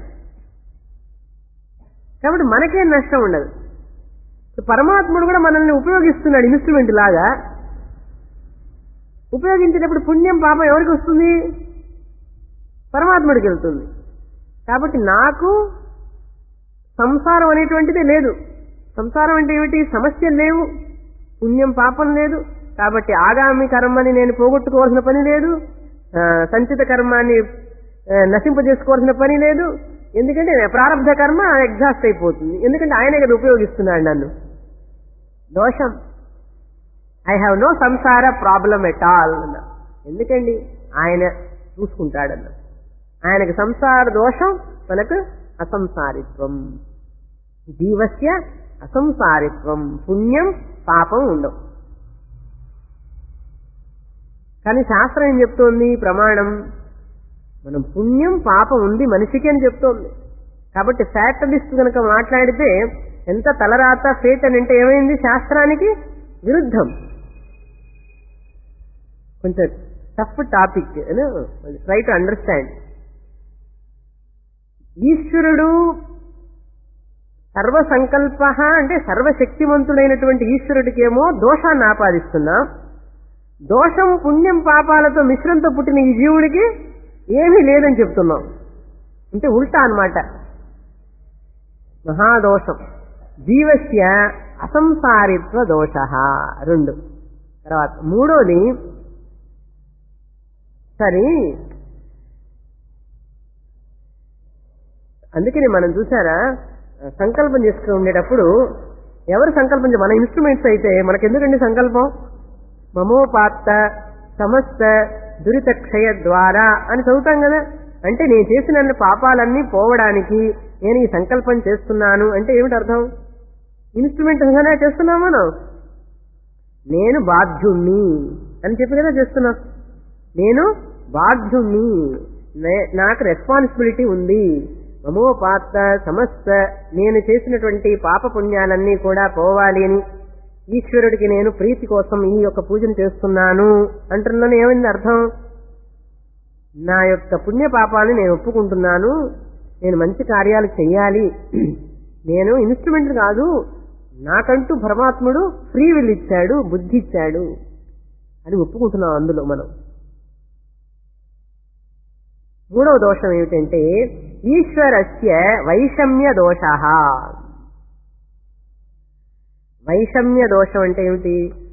కాబట్టి మనకేం నష్టం ఉండదు పరమాత్ముడు కూడా మనల్ని ఉపయోగిస్తున్నాడు ఇన్స్ట్రుమెంట్ లాగా ఉపయోగించేటప్పుడు పుణ్యం పాపం ఎవరికి వస్తుంది పరమాత్ముడికి వెళ్తుంది కాబట్టి నాకు సంసారం అనేటువంటిదే లేదు సంసారం అంటే ఏమిటి సమస్యలు లేవు పుణ్యం పాపం లేదు కాబట్టి ఆగామి కర్మని నేను పోగొట్టుకోవాల్సిన పని లేదు ఆ, సంచిత కర్మాన్ని ఆ, నశింపజేసుకోవాల్సిన పని లేదు ఎందుకంటే ప్రారంభ కర్మ ఎగ్జాస్ట్ అయిపోతుంది ఎందుకంటే ఆయనే కదా ఉపయోగిస్తున్నాడు నన్ను దోషం I have no samsara problem at all అన్న ఎందుకండి ఆయన చూసుకుంటాడన్న ఆయనకు సంసార దోషం మనకు అసంసారిత్వం జీవస్య అసంసారిత్వం పుణ్యం పాపం ఉండవు కానీ శాస్త్రం ఏం చెప్తోంది ప్రమాణం మనం పుణ్యం పాపం ఉంది మనిషికి అని చెప్తోంది కాబట్టి ఫ్యాక్టలిస్ట్ కనుక మాట్లాడితే ఎంత తలరాత ఫేట్ అని అంటే ఏమైంది శాస్త్రానికి విరుద్ధం కొంచెం tough topic try to understand ఈశ్వరుడు సర్వసంకల్ప అంటే సర్వశక్తివంతుడైనటువంటి ఈశ్వరుడికేమో దోషాన్ని ఆపాదిస్తున్నాం దోషం పుణ్యం పాపాలతో మిశ్రంతో పుట్టిన ఈ జీవుడికి ఏమీ లేదని చెప్తున్నాం అంటే ఉల్టా అన్నమాట మహాదోషం జీవస్య అసంసారిత్వ దోష రెండు తర్వాత మూడోది సరే అందుకని మనం చూసారా సంకల్పం చేసుకుని ఉండేటప్పుడు ఎవరు సంకల్పం చే- మన ఇన్స్ట్రుమెంట్స్ అయితే మనకెందుకండి సంకల్పం మమోపాత్త సమస్త దురిత క్షయ ద్వారా అని చదువుతాం కదా అంటే నేను చేసిన అన్ని పాపాలన్నీ పోవడానికి నేను ఈ సంకల్పం చేస్తున్నాను అంటే ఏమిటి అర్థం ఇన్స్ట్రుమెంట్ గానే చేస్తున్నాం మనం నేను బాధ్యుణ్ణి అని చెప్పి కదా చేస్తున్నా నేను బాధ్యుణ్ణి నే- నాకు రెస్పాన్సిబిలిటీ ఉంది మమోపాత్త సమస్త నేను చేసినటువంటి పాప పుణ్యాలన్నీ కూడా పోవాలి అని ఈశ్వరుడికి నేను ప్రీతి కోసం ఈ యొక్క పూజను చేస్తున్నాను అంటున్నాను ఏమైంది అర్థం నా యొక్క పుణ్య పాపాన్ని నేను ఒప్పుకుంటున్నాను నేను మంచి కార్యాలు చెయ్యాలి నేను ఇన్స్ట్రుమెంట్ కాదు నాకంటూ పరమాత్ముడు ఫ్రీ విల్ ఇచ్చాడు బుద్ధి ఇచ్చాడు అని ఒప్పుకుంటున్నాం అందులో మనం మూడవ దోషం ఏమిటంటే ఈశ్వరస్య వైషమ్య దోష వైషమ్య దోషం అంటే ఏమిటి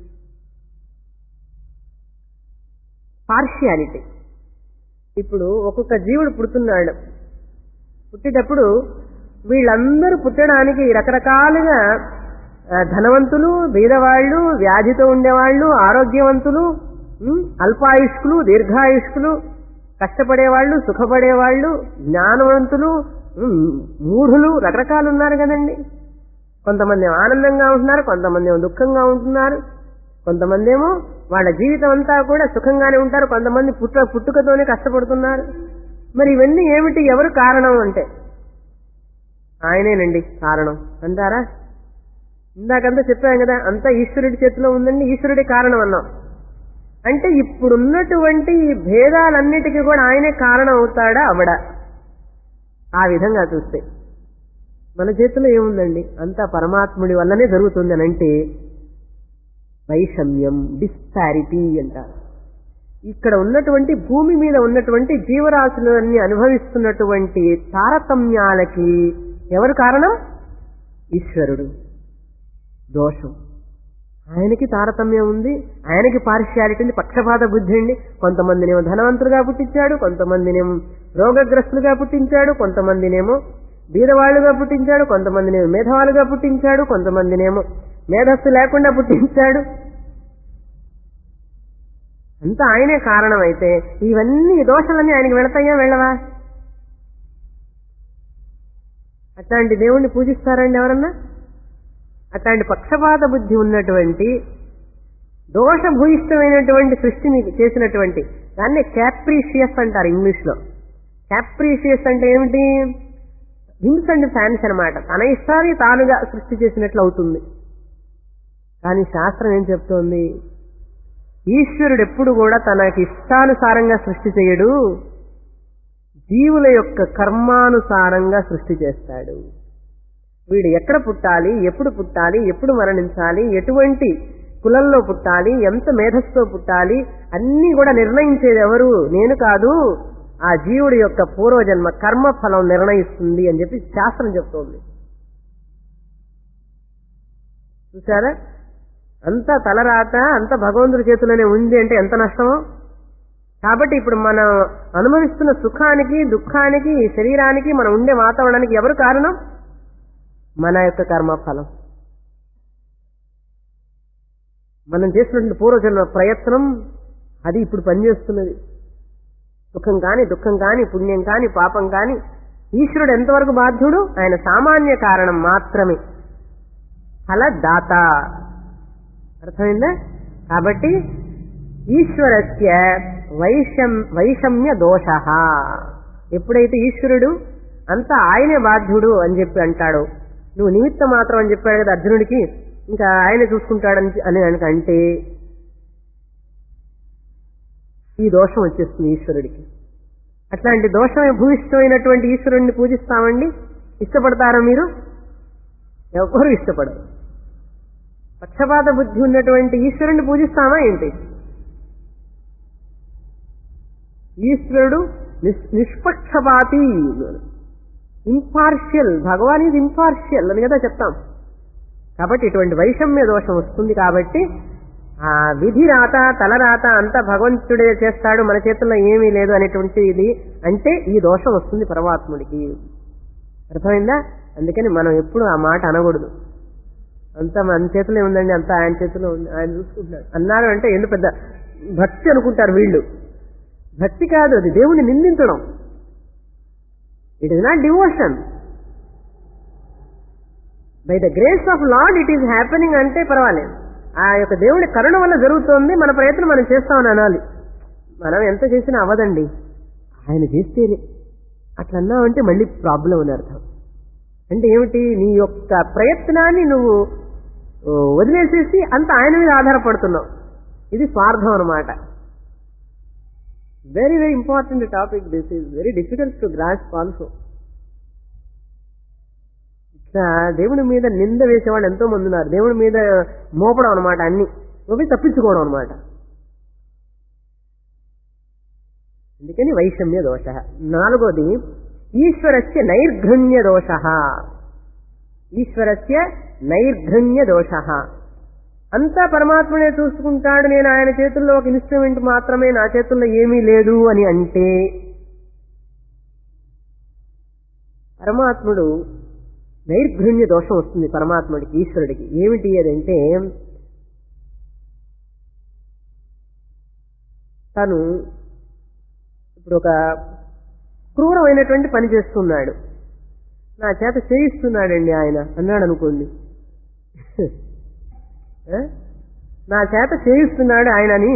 పార్షియాలిటీ ఇప్పుడు ఒక్కొక్క జీవుడు పుడుతున్నాడు పుట్టేటప్పుడు వీళ్ళందరూ పుట్టడానికి రకరకాలుగా ఆ, ధనవంతులు బీదవాళ్ళు వ్యాధితో ఉండేవాళ్ళు ఆరోగ్యవంతులు ఉమ్, అల్పాయుష్కులు దీర్ఘాయుష్కులు కష్టపడేవాళ్ళు సుఖపడేవాళ్ళు జ్ఞానవంతులు ఉమ్, మూఢులు రకరకాలు ఉన్నారు కదండి కొంతమంది ఏమో ఆనందంగా ఉంటున్నారు కొంతమంది ఏమో దుఃఖంగా ఉంటున్నారు కొంతమంది ఏమో వాళ్ళ జీవితం అంతా కూడా సుఖంగానే ఉంటారు కొంతమంది పుట్ట పుట్టుకతోనే కష్టపడుతున్నారు మరి ఇవన్నీ ఏమిటి ఎవరు కారణం అంటే ఆయనేనండి కారణం అంటారా ఇందాకంతా చెప్పాం కదా అంతా ఈశ్వరుడి చేతిలో ఉందండి ఈశ్వరుడి కారణం అన్నాం అంటే ఇప్పుడున్నటువంటి ఈ భేదాలన్నిటికీ కూడా ఆయనే కారణం అవుతాడా అవడా ఆ విధంగా చూస్తే మన చేతిలో ఏముందండి అంతా పరమాత్ముడి వల్లనే జరుగుతుంది అని అంటే వైషమ్యం డిస్పారిటీ అంటారు ఇక్కడ ఉన్నటువంటి భూమి మీద ఉన్నటువంటి జీవరాశులన్నీ అనుభవిస్తున్నటువంటి తారతమ్యాలకి ఎవరు కారణం ఈశ్వరుడు దోషం ఆయనకి తారతమ్యం ఉంది ఆయనకి పార్షియాలిటీ ఉంది పక్షపాత బుద్ధి అండి కొంతమందినేమో ధనవంతులుగా పుట్టించాడు కొంతమందినేమో రోగగ్రస్తులుగా పుట్టించాడు కొంతమందినేమో బీదవాళ్లుగా పుట్టించాడు కొంతమందినేమో మేధావాలుగా పుట్టించాడు కొంతమందినేమో మేధస్సు లేకుండా పుట్టించాడు అంతా ఆయనే కారణం అయితే ఇవన్నీ దోషాలన్నీ ఆయనకి వెళతాయా వెళ్ళవా అట్లాంటి దేవుణ్ణి పూజిస్తారండి ఎవరన్నా అట్లాంటి పక్షపాత బుద్ధి ఉన్నటువంటి దోషభూయిష్టమైనటువంటి సృష్టిని చేసినటువంటి దాన్ని క్యాప్రీషియస్ అంటారు ఇంగ్లీష్ లో క్యాప్రీషియస్ అంటే ఏమిటి విమ్స్ అండ్ ఫ్యాన్స్ అనమాట తన ఇష్టాన్ని తానుగా సృష్టి చేసినట్లు అవుతుంది కానీ శాస్త్రం ఏం చెప్తోంది ఈశ్వరుడు ఎప్పుడు కూడా తనకి ఇష్టానుసారంగా సృష్టి చేయడు జీవుల యొక్క కర్మానుసారంగా సృష్టి చేస్తాడు వీడు ఎక్కడ పుట్టాలి ఎప్పుడు పుట్టాలి ఎప్పుడు మరణించాలి ఎటువంటి కులంలో పుట్టాలి ఎంత మేధస్సుతో పుట్టాలి అన్నీ కూడా నిర్ణయించేది ఎవరు నేను కాదు ఆ జీవుడి యొక్క పూర్వజన్మ కర్మ ఫలం నిర్ణయిస్తుంది అని చెప్పి శాస్త్రం చెప్తోంది చూసారా అంతా తలరాత అంత భగవంతుడి చేతిలోనే ఉంది అంటే ఎంత నష్టమో కాబట్టి ఇప్పుడు మనం అనుభవిస్తున్న సుఖానికి దుఃఖానికి ఈ శరీరానికి మనం ఉండే వాతావరణానికి ఎవరు కారణం మన యొక్క కర్మఫలం మనం చేసినటువంటి పూర్వజన్మ ప్రయత్నం అది ఇప్పుడు పనిచేస్తున్నది సుఖం కాని దుఃఖం కాని పుణ్యం కాని పాపం కాని ఈశ్వరుడు ఎంతవరకు బాధ్యుడు ఆయన సామాన్య కారణం మాత్రమే ఫలదాత అర్థమైందా కాబట్టి ఈశ్వరస్య వైషం వైషమ్య దోష ఎప్పుడైతే ఈశ్వరుడు అంతా ఆయనే బాధ్యుడు అని చెప్పి అంటాడు నువ్వు నిమిత్త మాత్రం అని చెప్పాడు కదా అర్జునుడికి ఇంకా ఆయన చూసుకుంటాడని అని కనుక అంటే ఈ దోషం వచ్చేస్తుంది ఈశ్వరుడికి అట్లాంటి దోషమే భూయిష్టమైనటువంటి ఈశ్వరుడిని పూజిస్తామండి ఇష్టపడతారా మీరు ఎవరు ఇష్టపడరు పక్షపాత బుద్ధి ఉన్నటువంటి ఈశ్వరుణ్ణి పూజిస్తామా ఏంటి ఈశ్వరుడు నిస్- నిష్పక్షపాతి ఇంపార్షియల్ భగవాన్ ఈజ్ ఇంపార్షియల్ అని కదా చెప్తాం కాబట్టి ఇటువంటి వైషమ్య దోషం వస్తుంది కాబట్టి ఆ విధి రాత తలరాత అంతా భగవంతుడే చేస్తాడు మన చేతుల్లో ఏమీ లేదు అనేటువంటి ఇది అంటే ఈ దోషం వస్తుంది పరమాత్ముడికి అర్థమైందా అందుకని మనం ఎప్పుడు ఆ మాట అనకూడదు అంతా మన చేతిలో ఉందండి అంతా ఆయన చేతిలో ఉంది ఆయన చూసుకుంటున్నాడు అన్నారు అంటే ఎందుకు పెద్ద భక్తి అనుకుంటారు వీళ్ళు భక్తి కాదు అది దేవుణ్ణి నిందించడం it is not devotion by the grace of lord it is happening అంటే పర్వాలేదు ఆ యొక్క దేవుడి కరుణ వల్ల జరుగుతోంది మన ప్రయత్నం మనం చేస్తామని అనాలి మనం ఎంత చేసినా అవ్వదండి ఆయన చేస్తేనే అట్లా అన్నావంటే మళ్ళీ ప్రాబ్లం అని అర్థం అంటే ఏమిటి నీ యొక్క ప్రయత్నాన్ని నువ్వు ఓ, వదిలేసేసి అంత ఆయన మీద ఆధారపడుతున్నావు ఇది స్వార్థం అనమాట very very important topic this is very difficult to grasp also ఇట్లా దేవుడి మీద నింద వేసేవాళ్ళు ఎంతో మంది ఉన్నారు దేవుడి మీద మోపడం అనమాట అన్ని మోపి తప్పించుకోవడం అనమాట అందుకని వైషమ్య దోష నాలుగోది ఈశ్వరస్య నైర్ఘణ్య దోష ఈశ్వరస్య నైర్ఘణ్య దోష అంతా పరమాత్మనే చూసుకుంటాడు నేను ఆయన చేతుల్లో ఒక ఇన్స్ట్రుమెంట్ మాత్రమే నా చేతుల్లో ఏమీ లేదు అని అంటే పరమాత్ముడు నైర్ఘణ్య దోషం వస్తుంది పరమాత్ముడికి ఈశ్వరుడికి ఏమిటి అదంటే తను ఇప్పుడు ఒక క్రూరమైనటువంటి పని చేస్తున్నాడు నా చేత చేయిస్తున్నాడండి ఆయన అన్నాడు అనుకోండి ఏ? నా చేత చేయిస్తున్నాడు ఆయన అని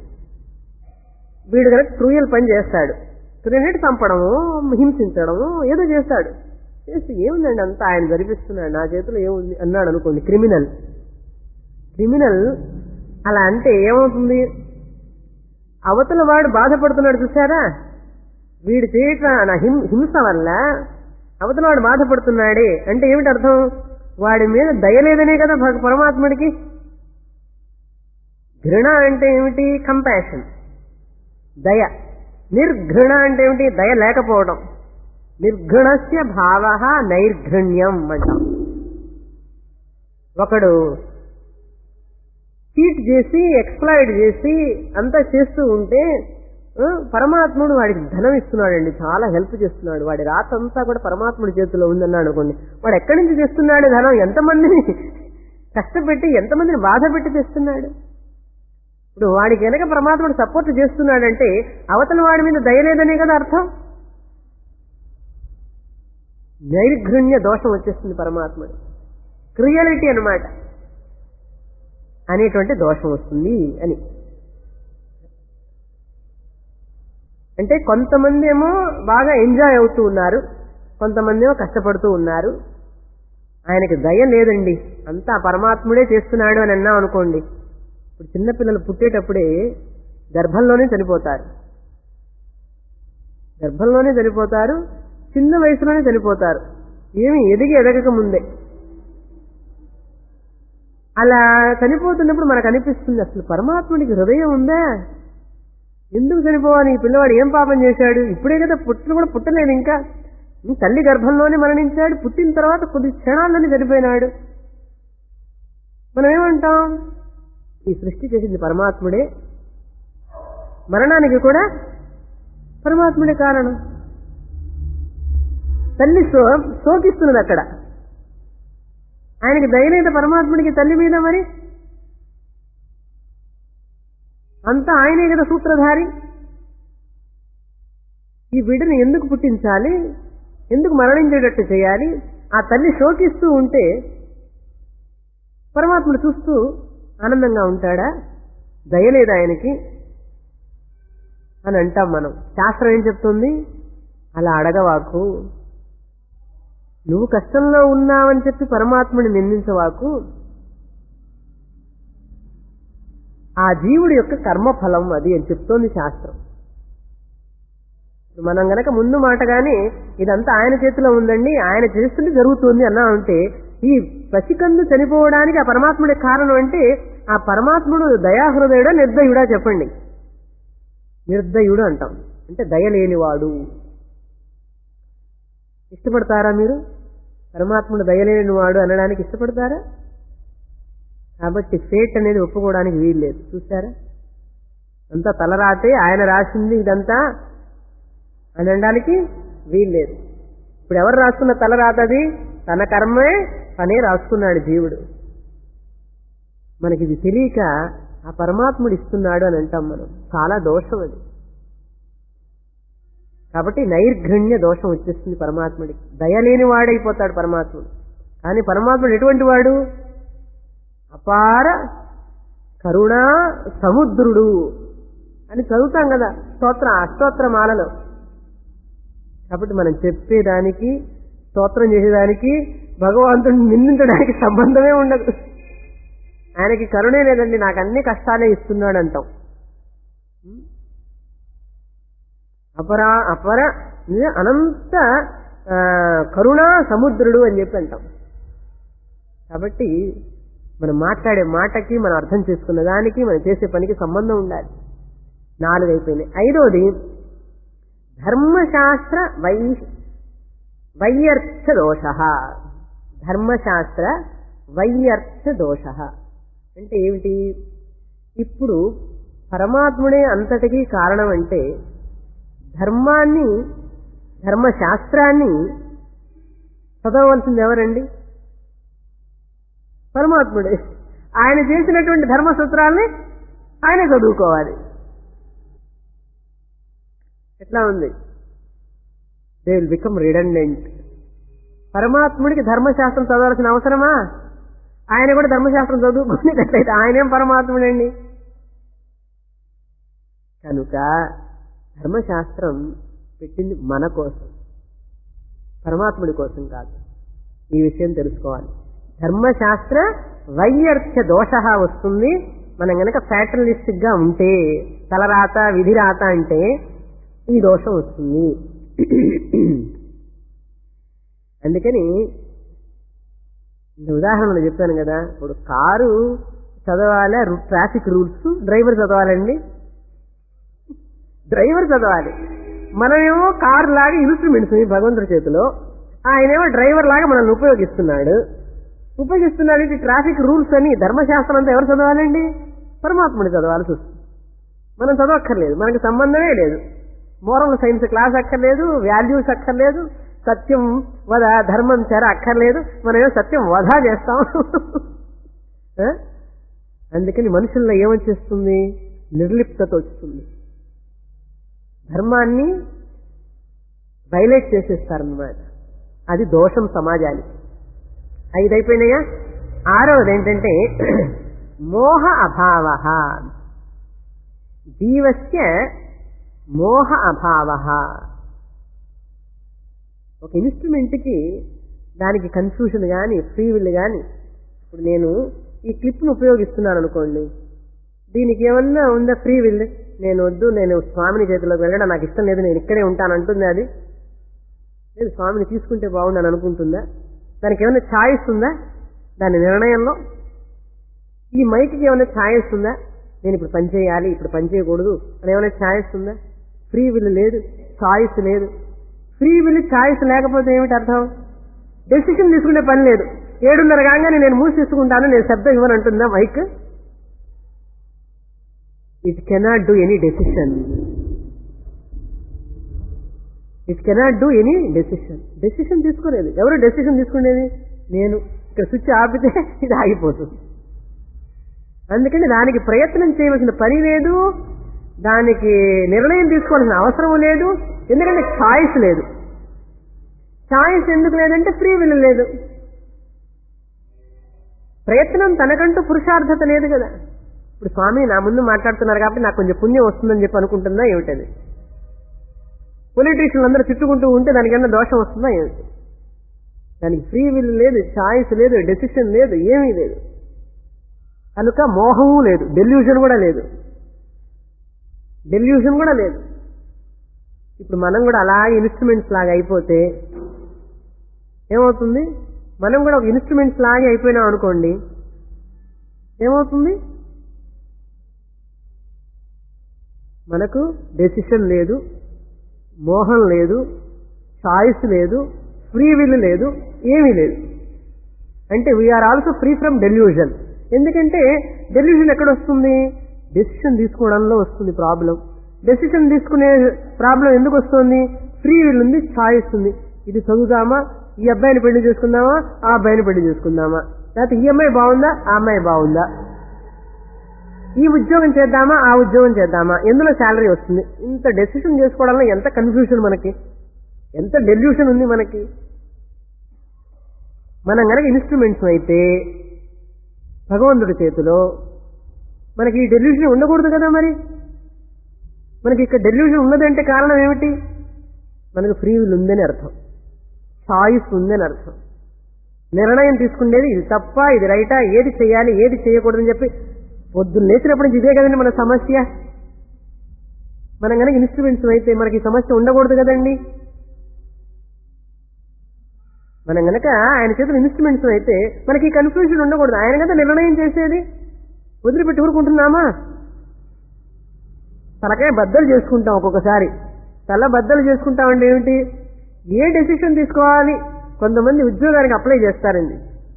వీడు కనుక క్రూయల్ పని చేస్తాడు క్రికెట్ చంపడము హింసించడము ఏదో చేస్తాడు చేసి ఏముందండి అంతా ఆయన జరిపిస్తున్నాడు నా చేతిలో ఏముంది అన్నాడు అనుకోండి క్రిమినల్ క్రిమినల్ అలా అంటే ఏమవుతుంది అవతల వాడు బాధపడుతున్నాడు చూసారా వీడు చేయట నా హిం- హింస వల్ల అవతల వాడు బాధపడుతున్నాడే అంటే ఏమిటి అర్థం వాడి మీద దయ లేదనే కదా భగ- పరమాత్ముడికి ఘృణ అంటే ఏమిటి కంపాషన్ దయ నిర్ఘృణ అంటే ఏమిటి దయ లేకపోవడం నిర్ఘణస్య భావ నైర్ఘణ్యం అంటాం ఒకడు చీట్ చేసి ఎక్స్ప్లాయిడ్ చేసి అంతా చేస్తూ ఉంటే ఆ, పరమాత్ముడు వాడికి ధనం ఇస్తున్నాడండి చాలా హెల్ప్ చేస్తున్నాడు వాడి రాత అంతా కూడా పరమాత్ముడి చేతిలో ఉందన్నాడు అనుకోండి వాడు ఎక్కడి నుంచి తెస్తున్నాడు ధనం ఎంతమందిని కష్టపెట్టి ఎంతమందిని బాధ పెట్టి తెస్తున్నాడు ఇప్పుడు వాడికి వెనక పరమాత్ముడు సపోర్ట్ చేస్తున్నాడంటే అవతల వాడి మీద దయలేదనే కదా అర్థం నైర్ఘృణ్య దోషం వచ్చేస్తుంది పరమాత్ముడు క్రియాలిటీ అన్నమాట అనేటువంటి దోషం వస్తుంది అని అంటే కొంతమంది ఏమో బాగా ఎంజాయ్ అవుతూ ఉన్నారు కొంతమంది ఏమో కష్టపడుతూ ఉన్నారు ఆయనకి దయ లేదండి అంతా పరమాత్ముడే చేస్తున్నాడు అని అన్నాం అనుకోండి ఇప్పుడు చిన్నపిల్లలు పుట్టేటప్పుడే గర్భంలోనే చనిపోతారు గర్భంలోనే చనిపోతారు చిన్న వయసులోనే చనిపోతారు ఏమి ఎదిగి ఎదగక ముందే అలా చనిపోతున్నప్పుడు మనకు అనిపిస్తుంది అసలు పరమాత్ముడికి హృదయం ఉందా ఎందుకు చనిపోవాలి ఈ పిల్లవాడు ఏం పాపం చేశాడు ఇప్పుడే కదా పుట్టలు కూడా పుట్టలేదు ఇంకా ఈ తల్లి గర్భంలోనే మరణించాడు పుట్టిన తర్వాత కొద్ది క్షణాల్లోనే చనిపోయినాడు మనం ఏమంటాం ఈ సృష్టి చేసింది పరమాత్ముడే మరణానికి కూడా పరమాత్ముడే కారణం తల్లి సో శోకిస్తున్నది అక్కడ ఆయనకి దయలేదు పరమాత్ముడికి తల్లి మీద మరి అంతా ఆయనే కదా సూత్రధారి ఈ బిడ్డని ఎందుకు పుట్టించాలి ఎందుకు మరణించేటట్టు చేయాలి ఆ తల్లి శోకిస్తూ ఉంటే పరమాత్ముడు చూస్తూ ఆనందంగా ఉంటాడా దయలేదు ఆయనకి అని అంటాం మనం శాస్త్రం ఏం చెప్తుంది అలా అడగవాకు నువ్వు కష్టంలో ఉన్నావని చెప్పి పరమాత్ముని నిందించవాకు ఆ జీవుడి యొక్క కర్మఫలం అది అని చెప్తోంది శాస్త్రం మనం గనక ముందు మాట గాని ఇదంతా ఆయన చేతిలో ఉందండి ఆయన చేస్తుంటే జరుగుతుంది అన్నా అంటే ఈ పసికందు చనిపోవడానికి ఆ పరమాత్ముడి కారణం అంటే ఆ పరమాత్ముడు దయాహృదయుడా నిర్దయుడా చెప్పండి నిర్దయుడు అంటాం అంటే దయ లేనివాడు ఇష్టపడతారా మీరు పరమాత్ముడు దయలేని వాడు అనడానికి ఇష్టపడతారా కాబట్టి ఫేట్ అనేది ఒప్పుకోవడానికి వీల్లేదు చూసారా అంతా తలరాతే ఆయన రాసింది ఇదంతా అని అనడానికి వీల్లేదు ఇప్పుడు ఎవరు రాసుకున్న తలరాతది తన కర్మే తనే రాసుకున్నాడు జీవుడు మనకి ఇది తెలియక ఆ పరమాత్ముడు ఇస్తున్నాడు అని అంటాం మనం చాలా దోషం అది కాబట్టి నైర్ఘణ్య దోషం వచ్చేస్తుంది పరమాత్ముడికి దయలేని వాడైపోతాడు పరమాత్ముడు కానీ పరమాత్ముడు ఎటువంటి వాడు అపార కరుణా సముద్రుడు అని చదువుతాం కదా స్తోత్ర అష్టోత్తర మాలలో కాబట్టి మనం చెప్పేదానికి స్తోత్రం చేసేదానికి భగవంతుడిని నిందించడానికి సంబంధమే ఉండదు ఆయనకి కరుణే లేదండి నాకు అన్ని కష్టాలే ఇస్తున్నాడు అంటాం అపరా అపర ఇది అనంత ఆ, కరుణా సముద్రుడు అని చెప్పి అంటాం కాబట్టి మనం మాట్లాడే మాటకి మనం అర్థం చేసుకున్న దానికి మనం చేసే పనికి సంబంధం ఉండాలి నాలుగు అయిపోయినాయి ఐదోది ధర్మశాస్త్ర వై వైయర్థ దోష ధర్మశాస్త్ర వైయర్థ దోష అంటే ఏమిటి ఇప్పుడు పరమాత్ముడే అంతటికీ కారణం అంటే ధర్మాన్ని ధర్మశాస్త్రాన్ని చదవవలసింది ఎవరండి పరమాత్ముడే ఆయన చేసినటువంటి ధర్మ సూత్రాల్ని ఆయన చదువుకోవాలి ఎట్లా ఉంది దే విల్ బికమ్ రిడెండెంట్ పరమాత్ముడికి ధర్మశాస్త్రం చదవాల్సిన అవసరమా ఆయన కూడా ధర్మశాస్త్రం చదువుకునేటట్లయితే ఆయనేం పరమాత్ముడండి కనుక ధర్మశాస్త్రం పెట్టింది మన కోసం పరమాత్ముడి కోసం కాదు ఈ విషయం తెలుసుకోవాలి ధర్మశాస్త్ర వైయర్థ దోష వస్తుంది మనం గనక ఫ్యాటలిస్టిక్ గా ఉంటే తలరాత విధిరాత అంటే ఈ దోషం వస్తుంది అందుకని ఇంత ఉదాహరణలు చెప్పాను కదా ఇప్పుడు కారు చదవాలా ట్రాఫిక్ రూల్స్ డ్రైవర్ చదవాలండి డ్రైవర్ చదవాలి మనమేమో కార్ లాగా ఇన్స్ట్రుమెంట్స్ భగవంతుడి చేతిలో ఆయనేమో డ్రైవర్ లాగా మనల్ని ఉపయోగిస్తున్నాడు ఉపయోగిస్తున్నాడు ఇది ట్రాఫిక్ రూల్స్ అని ధర్మశాస్త్రం అంతా ఎవరు చదవాలండి పరమాత్ముడి చదవాల్సి వస్తుంది మనం చదవక్కర్లేదు మనకి సంబంధమే లేదు మోరల్ సైన్స్ క్లాస్ అక్కర్లేదు వాల్యూస్ అక్కర్లేదు సత్యం వద ధర్మం చెర అక్కర్లేదు మనమేమో సత్యం వధ చేస్తాం ఆ? అందుకని మనుషుల్లో ఏమొచ్చేస్తుంది నిర్లిప్తత వస్తుంది ధర్మాన్ని వైలేట్ చేసేస్తారన్నమాట అది దోషం సమాజానికి ఐదు అయిపోయినాయా ఆరవది ఏంటంటే మోహ అభావ జీవస్య మోహ అభావ ఒక ఇన్స్ట్రుమెంట్కి దానికి కన్ఫ్యూషన్ కానీ ఫ్రీ విల్ కానీ ఇప్పుడు నేను ఈ క్లిప్ను ఉపయోగిస్తున్నాను అనుకోండి దీనికి ఏమన్నా ఉందా ఫ్రీ విల్ నేను వద్దు నేను స్వామిని చేతిలోకి వెళ్ళడం నాకు ఇష్టం లేదు నేను ఇక్కడే ఉంటాను అంటుంది అది లేదు స్వామిని తీసుకుంటే బాగుండని అనుకుంటుందా దానికి ఏమైనా ఛాయిస్ ఉందా దాని నిర్ణయంలో ఈ మైక్కి ఏమైనా ఛాయిస్ ఉందా నేను ఇప్పుడు పని చేయాలి ఇప్పుడు పని చేయకూడదు అని ఏమైనా ఛాయిస్ ఉందా ఫ్రీ విల్ లేదు ఛాయిస్ లేదు ఫ్రీ విల్ ఛాయిస్ లేకపోతే ఏమిటి అర్థం డెసిషన్ తీసుకునే పని లేదు ఏడున్నర కాగానే నేను మూసి తీసుకుంటాను నేను శబ్దం ఇవ్వను అంటుందా mic it cannot do any decision it cannot do any decision decision తీసుకోలేదు ఎవరు డెసిషన్ తీసుకునేది నేను ఇక్కడ స్విచ్ ఆపితే ఇది ఆగిపోతుంది అందుకని దానికి ప్రయత్నం చేయవలసిన పని లేదు దానికి నిర్ణయం తీసుకోవాల్సిన అవసరం లేదు ఎందుకంటే ఛాయిస్ లేదు ఛాయిస్ ఎందుకు లేదంటే ఫ్రీ విల్ లేదు ప్రయత్నం తనకంటూ పురుషార్థత లేదు కదా ఇప్పుడు స్వామి నా ముందు మాట్లాడుతున్నారు కాబట్టి నాకు కొంచెం పుణ్యం వస్తుందని చెప్పి అనుకుంటుందా ఏమిటది పొలిటీషియన్లు అందరూ తిట్టుకుంటూ ఉంటే దానికన్నా దోషం వస్తుందా ఏమిటి దానికి ఫ్రీ విల్ లేదు ఛాయిస్ లేదు డెసిషన్ లేదు ఏమీ లేదు కనుక మోహము లేదు డెల్యూషన్ కూడా లేదు డెల్యూషన్ కూడా లేదు ఇప్పుడు మనం కూడా అలాగే ఇన్స్ట్రుమెంట్స్ లాగా అయిపోతే ఏమవుతుంది మనం కూడా ఒక ఇన్స్ట్రుమెంట్స్ లాగే అయిపోయినాం అనుకోండి ఏమవుతుంది మనకు డెసిషన్ లేదు మోహం లేదు చాయిస్ లేదు ఫ్రీ విల్ లేదు ఏమీ లేదు అంటే we are also free from delusion ఎందుకంటే డెల్యూజన్ ఎక్కడ వస్తుంది డెసిషన్ తీసుకోవడంలో వస్తుంది ప్రాబ్లం డెసిషన్ తీసుకునే ప్రాబ్లం ఎందుకు వస్తుంది ఫ్రీ విల్ ఉంది ఛాయిస్ ఉంది ఇది చదువుదామా ఈ అబ్బాయిని పెళ్లి చేసుకుందామా ఆ అబ్బాయిని పెళ్లి చేసుకుందామా లేకపోతే ఈ అమ్మాయి బాగుందా ఆ అమ్మాయి బాగుందా ఈ ఉద్యోగం చేద్దామా ఆ ఉద్యోగం చేద్దామా ఎందులో శాలరీ వస్తుంది ఇంత డెసిషన్ చేసుకోవడంలో ఎంత కన్ఫ్యూషన్ మనకి ఎంత డెల్యూషన్ ఉంది మనకి మనం గనక ఇన్స్ట్రుమెంట్స్ అయితే భగవంతుడి చేతిలో మనకి ఈ డెల్యూషన్ ఉండకూడదు కదా మరి మనకి ఇక్కడ డెల్యూషన్ ఉన్నదంటే కారణం ఏమిటి మనకు ఫ్రీ విల్ ఉందని అర్థం చాయిస్ ఉందని అర్థం నిర్ణయం తీసుకునేది ఇది తప్ప ఇది రైటా ఏది చేయాలి ఏది చేయకూడదని చెప్పి పొద్దున్న లేచినప్పటి నుంచి ఇదే కదండి మన సమస్య మనం కనుక ఇన్స్ట్రుమెంట్స్ అయితే మనకి ఈ సమస్య ఉండకూడదు కదండి మనం గనక ఆయన చేతులు ఇన్స్ట్రుమెంట్స్ అయితే మనకి ఈ కన్ఫ్యూజన్ ఉండకూడదు ఆయన కదా నిర్ణయం చేసేది వదిలిపెట్టి ఊరుకుంటున్నామా తలకాయ బద్దలు చేసుకుంటాం ఒక్కొక్కసారి తల బద్దలు చేసుకుంటామంటే ఏమిటి ఏ డెసిషన్ తీసుకోవాలి కొంతమంది ఉద్యోగానికి అప్లై చేస్తారండి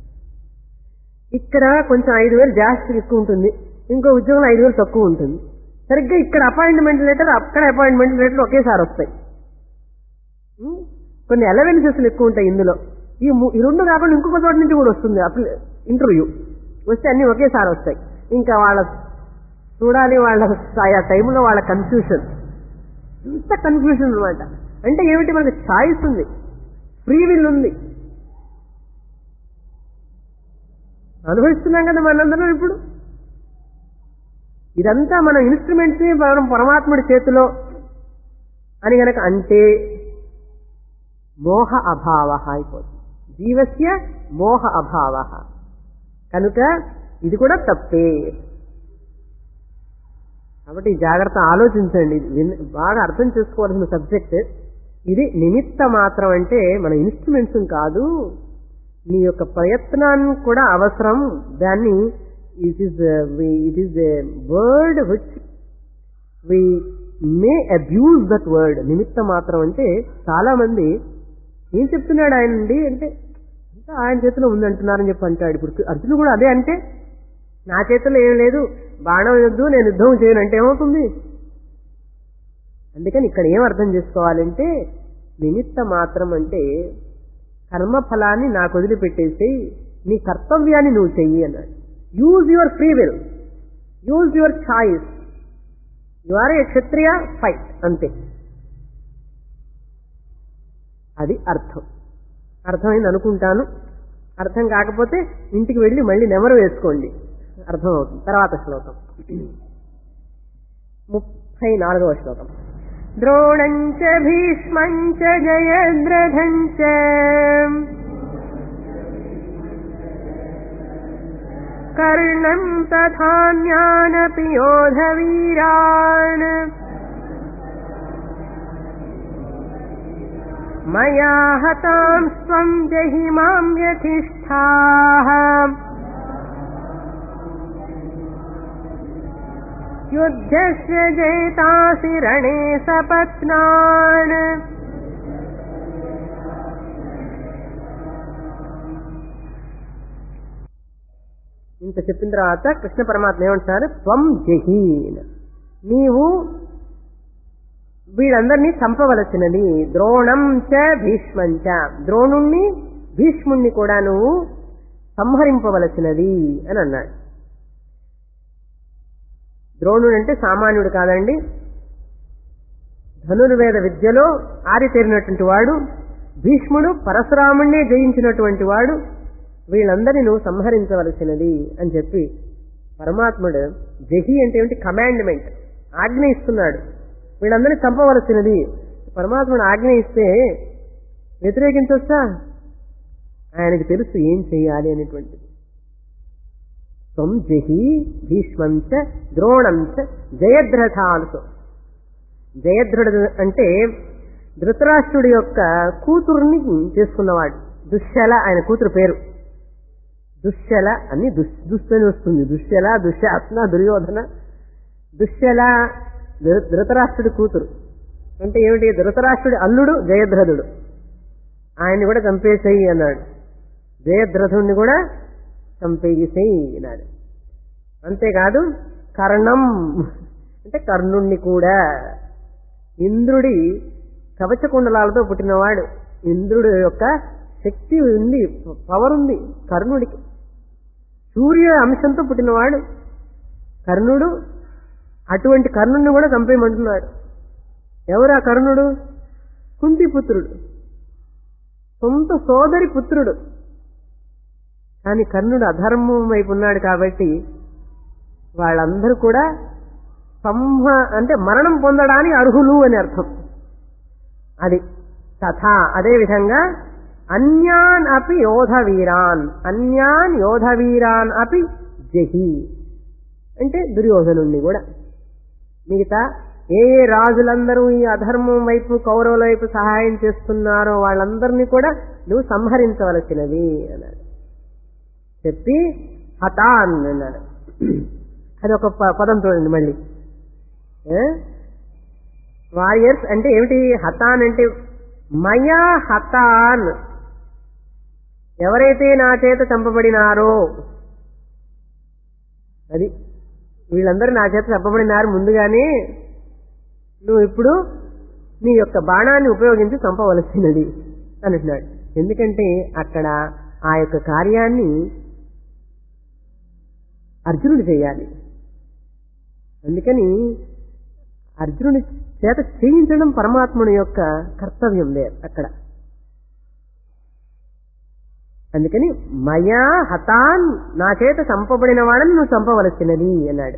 ఇక్కడ కొంచెం ఐదు వేలు జాస్తి ఎక్కువ ఉంటుంది ఇంకో ఉద్యోగంలో ఐదు వేలు తక్కువ ఉంటుంది సరిగ్గా ఇక్కడ అపాయింట్మెంట్ లెటర్ అక్కడ అపాయింట్మెంట్ లెటర్ ఒకేసారి వస్తాయి ఉం? కొన్ని అలవెన్సెస్ ఎక్కువ ఉంటాయి ఇందులో ఈ ము- ఈ రెండు కాకుండా ఇంకొక చోట నుంచి కూడా వస్తుంది ఇంటర్వ్యూ వస్తే అన్ని ఒకేసారి వస్తాయి ఇంకా వాళ్ళ చూడాలి వాళ్ళ ఆ టైంలో వాళ్ళ కన్ఫ్యూషన్ ఇంత కన్ఫ్యూషన్ అనమాట అంటే ఏమిటి మనకి ఛాయిస్ ఉంది ఫ్రీ విల్ ఉంది అనుభవిస్తున్నాం కదా మనందరం ఇప్పుడు ఇదంతా మన ఇన్స్ట్రుమెంట్స్ మనం పరమాత్ముడి చేతిలో అని గనక అంటే మోహ అభావ అయిపోతుంది జీవస్య మోహ అభావ కనుక ఇది కూడా తప్పే కాబట్టి జాగ్రత్త ఆలోచించండి ఇది విన్- బాగా అర్థం చేసుకోవాల్సిన సబ్జెక్ట్ ఇది నిమిత్త మాత్రం అంటే మన ఇన్స్ట్రుమెంట్స్ కాదు నీ యొక్క ప్రయత్నాన్ని కూడా అవసరం దాన్ని it is it is a word which we may abuse that word నిమిత్త మాత్రం అంటే చాలా మంది ఏం చెప్తున్నాడు ఆయన అండి అంటే అంతా ఆయన చేతిలో ఉంది అంటున్నారని చెప్పి అంటాడు ఇప్పుడు అర్జునుడు కూడా అదే అంటే నా చేతిలో ఏం లేదు బాణం యుద్ధం నేను యుద్ధం చేయను అంటే ఏమవుతుంది అందుకని ఇక్కడ ఏం అర్థం చేసుకోవాలంటే నిమిత్త మాత్రం అంటే కర్మఫలాన్ని నాకు వదిలిపెట్టేసి నీ కర్తవ్యాన్ని నువ్వు చెయ్యి అన్నాడు use your free will use your choice you are a kshatriya fight అంతే అది అర్థం అర్థమైంది అనుకుంటాను అర్థం కాకపోతే ఇంటికి వెళ్ళి మళ్ళీ నెమరు వేసుకోండి అర్థం అవుతుంది తర్వాత శ్లోకం ముప్పై నాలుగవ శ్లోకం द्रोणञ्च भीष्मञ्च जयद्रथञ्च कर्णम् तथान्यानपि योधवीरान् मया हतां स्वम् जहि माम् व्यथिष्ठाः युद्धस्य जयतासि रणे सपत्नान् ఇంత చెప్పిన తర్వాత కృష్ణ పరమాత్మ ఏమంటున్నారు త్వం జహీన్ నీవు వీళ్ళందరినీ చంపవలసినది ద్రోణం చ భీష్మం చ ద్రోణుణ్ణి భీష్ముణ్ణి కూడా నువ్వు సంహరింపవలసినది అని అన్నాడు ద్రోణుడు అంటే సామాన్యుడు కాదండి ధనుర్వేద విద్యలో ఆరితేరినటువంటి వాడు భీష్ముడు పరశురాముణ్ణి జయించినటువంటి వాడు వీళ్ళందరినీ నువ్వు సంహరించవలసినది అని చెప్పి పరమాత్ముడు జహి అంటే ఏమిటి కమాండ్మెంట్ ఆజ్ఞ ఇస్తున్నాడు వీళ్ళందరినీ చంపవలసినది పరమాత్ముడు ఆజ్ఞ ఇస్తే వ్యతిరేకించొచ్చా ఆయనకి తెలుసు ఏం చేయాలి అనేటువంటిది త్వం జహి భీష్మం చ ద్రోణం చ జయద్రథ ఆల్సో జయద్రుడు అంటే ధృతరాష్ట్రుడి యొక్క కూతుర్ని చేసుకున్నవాడు దుశ్శల ఆయన కూతురు పేరు దుశ్శల అని దుస్ దుస్తని వస్తుంది దుశ్శల దుశ్శాసన దుర్యోధన దుశ్శల ధృ- ధృతరాష్ట్రుడి కూతురు అంటే ఏమిటి ధృతరాష్ట్రుడి అల్లుడు జయద్రథుడు ఆయన్ని కూడా చంపేసేయి అన్నాడు జయద్రథుణ్ణి కూడా చంపేసేయి అన్నాడు అంతేకాదు కర్ణం అంటే కర్ణుణ్ణి కూడా ఇంద్రుడి కవచకుండలాలతో పుట్టినవాడు ఇంద్రుడి యొక్క శక్తి ఉంది పవర్ ఉంది కర్ణుడికి సూర్య అంశంతో పుట్టినవాడు కర్ణుడు అటువంటి కర్ణుడిని కూడా చంపేయమంటున్నాడు ఎవరు ఆ కర్ణుడు కుంతిపుత్రుడు సొంత సోదరి పుత్రుడు కానీ కర్ణుడు అధర్మం వైపు ఉన్నాడు కాబట్టి వాళ్ళందరూ కూడా సంహ అంటే మరణం పొందడానికి అర్హులు అని అర్థం అది తథా అదే విధంగా అన్యాన్ అపి యోధవీరాన్ అన్యాన్ యోధవీరాన్ అపి జహి అంటే దుర్యోధనుణ్ణి కూడా మిగతా ఏ ఏ రాజులందరూ ఈ అధర్మం వైపు కౌరవుల వైపు సహాయం చేస్తున్నారో వాళ్ళందరినీ కూడా నువ్వు సంహరించవలసినది అన్నాడు చెప్పి హతాన్ అన్నాడు అదొక ప- పదం చూడండి మళ్ళీ వారియర్స్ అంటే ఏమిటి హతాన్ అంటే మయా హతాన్ ఎవరైతే నా చేత చంపబడినారో అది వీళ్ళందరూ నా చేత చంపబడినారు ముందుగానే నువ్వు ఇప్పుడు నీ యొక్క బాణాన్ని ఉపయోగించి చంపవలసినది అని అంటున్నాడు ఎందుకంటే అక్కడ ఆ యొక్క కార్యాన్ని అర్జునుడు చేయాలి అందుకని అర్జునుడి చేత చేయించడం పరమాత్ముని యొక్క కర్తవ్యం లే అక్కడ అందుకని మయా హతాన్ నా చేత చంపబడిన వాడని నువ్వు చంపవలసినది అన్నాడు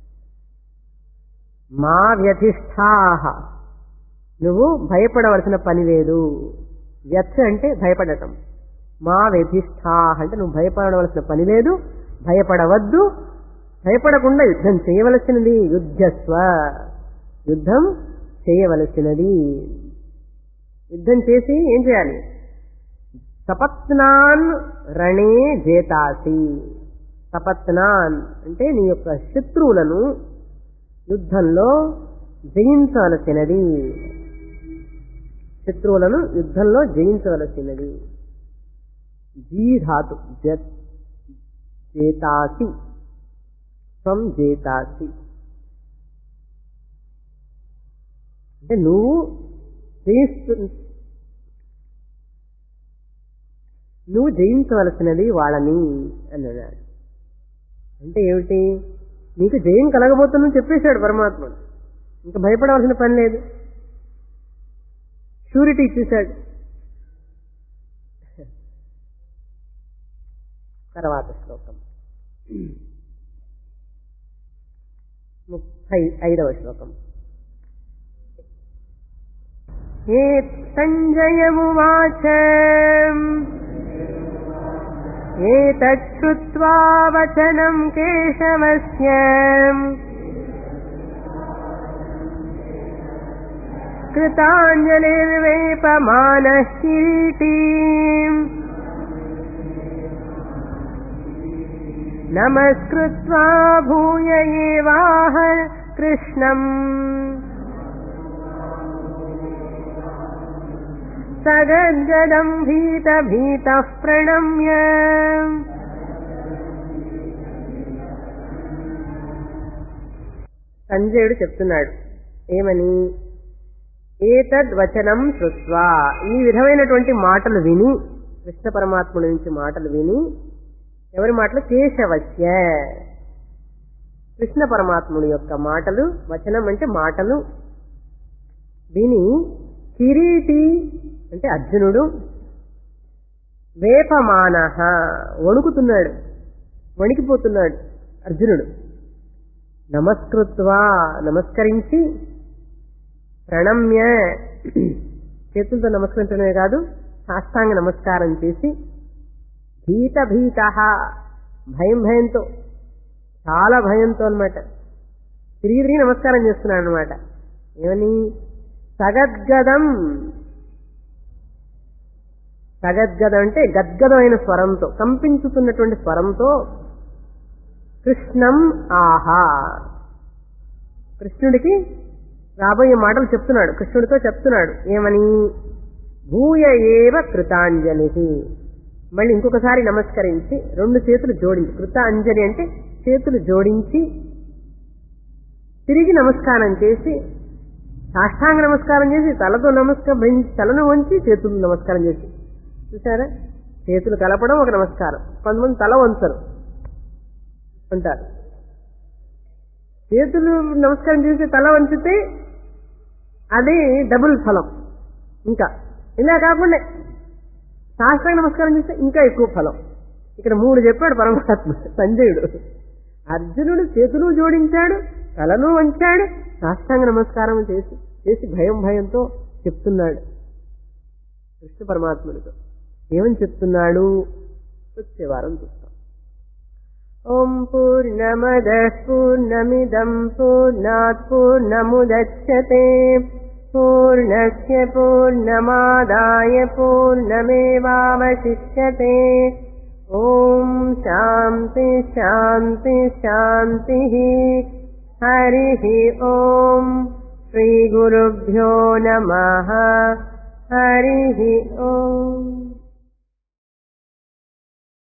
మా వ్యధిష్ఠాహ నువ్వు భయపడవలసిన పని లేదు వ్యథ అంటే భయపడటం మా వ్యధిష్ఠాహ అంటే నువ్వు భయపడవలసిన పని లేదు భయపడవద్దు భయపడకుండా యుద్ధం చేయవలసినది యుద్ధస్వ యుద్ధం చేయవలసినది యుద్ధం చేసి ఏం చేయాలి సపత్నాన్ రణే జేతాసి సపత్నాన్ అంటే నీ యొక్క శత్రువులను యుద్ధంలో జయించవలసినది శత్రువులను యుద్ధంలో జయించవలసినది జీ ధాతు జత్ జేతాసి త్వం జేతాసి అంటే నువ్వు జయిస్తు నువ్వు జయించవలసినది వాళ్ళని అని అన్నాడు అంటే ఏమిటి నీకు జయం కలగబోతుందని చెప్పేశాడు పరమాత్మ ఇంకా భయపడవలసిన పని లేదు షూరిటీ ఇచ్చేశాడు తర్వాత శ్లోకం ముప్పై ఐదవ శ్లోకం ये सञ्जयमुवाच एतच्छ्रुत्वा वचनम् केशवस्य कृताञ्जलिर्वेपमानः किरीटीम् नमस्कृत्वा भूय एवाह कृष्णम् सगद्गदम् भीतभीतः प्रणम्य సంజయుడు చెప్తున్నాడు ఏమని ఏతద్ వచనం శృత్వా ఈ విధమైనటువంటి మాటలు విని కృష్ణ పరమాత్ముడి నుంచి మాటలు విని ఎవరి మాటలు కేశవస్య కృష్ణ పరమాత్ముడి యొక్క మాటలు వచనం అంటే మాటలు విని కిరీటి అంటే అర్జునుడు వేపమాన వణుకుతున్నాడు వణికిపోతున్నాడు అర్జునుడు నమస్కృత్వా నమస్కరించి ప్రణమ్య చేతులతో నమస్కరించడమే కాదు సాష్టాంగ నమస్కారం చేసి భీత భీత భయం భయంతో చాలా భయంతో అన్నమాట తిరిగి తిరిగి నమస్కారం చేస్తున్నాడు అనమాట ఏమని సగద్గదం సగద్గదం అంటే గద్గదమైన స్వరంతో కంపించుతున్నటువంటి స్వరంతో కృష్ణం ఆహా కృష్ణుడికి రాబోయే మాటలు చెప్తున్నాడు కృష్ణుడితో చెప్తున్నాడు ఏమని భూయ ఏవ కృతాంజలి మళ్ళీ ఇంకొకసారి నమస్కరించి రెండు చేతులు జోడించి కృత అంజలి అంటే చేతులు జోడించి తిరిగి నమస్కారం చేసి సాష్టాంగ నమస్కారం చేసి తలతో నమస్కారం తలను వంచి చేతులు నమస్కారం చేసి చూసారా చేతులు కలపడం ఒక నమస్కారం కొంతమంది తల వంచరు అంటారు చేతులు నమస్కారం చేసి తల వంచితే అది డబుల్ ఫలం ఇంకా ఇలా కాకుండా శాస్త్రానికి నమస్కారం చేస్తే ఇంకా ఎక్కువ ఫలం ఇక్కడ మూడు చెప్పాడు పరమాత్మ సంజయుడు అర్జునుడు చేతులు జోడించాడు తలను వంచాడు సాష్టాంగ నమస్కారం చేసి చేసి భయం భయంతో చెప్తున్నాడు కృష్ణ పరమాత్ముడితో ఏమని చెప్తున్నాడు వచ్చే వారం చూస్తాం ఓం పూర్ణమద పూర్ణమిదం పూర్ణాత్ పూర్ణముదచ్చతే పూర్ణస్య పూర్ణమాదాయ పూర్ణమేవావశిష్యతే ఓం శాంతి శాంతి శాంతి హరి ఓం శ్రీ గురుభ్యో నమ హరి ఓం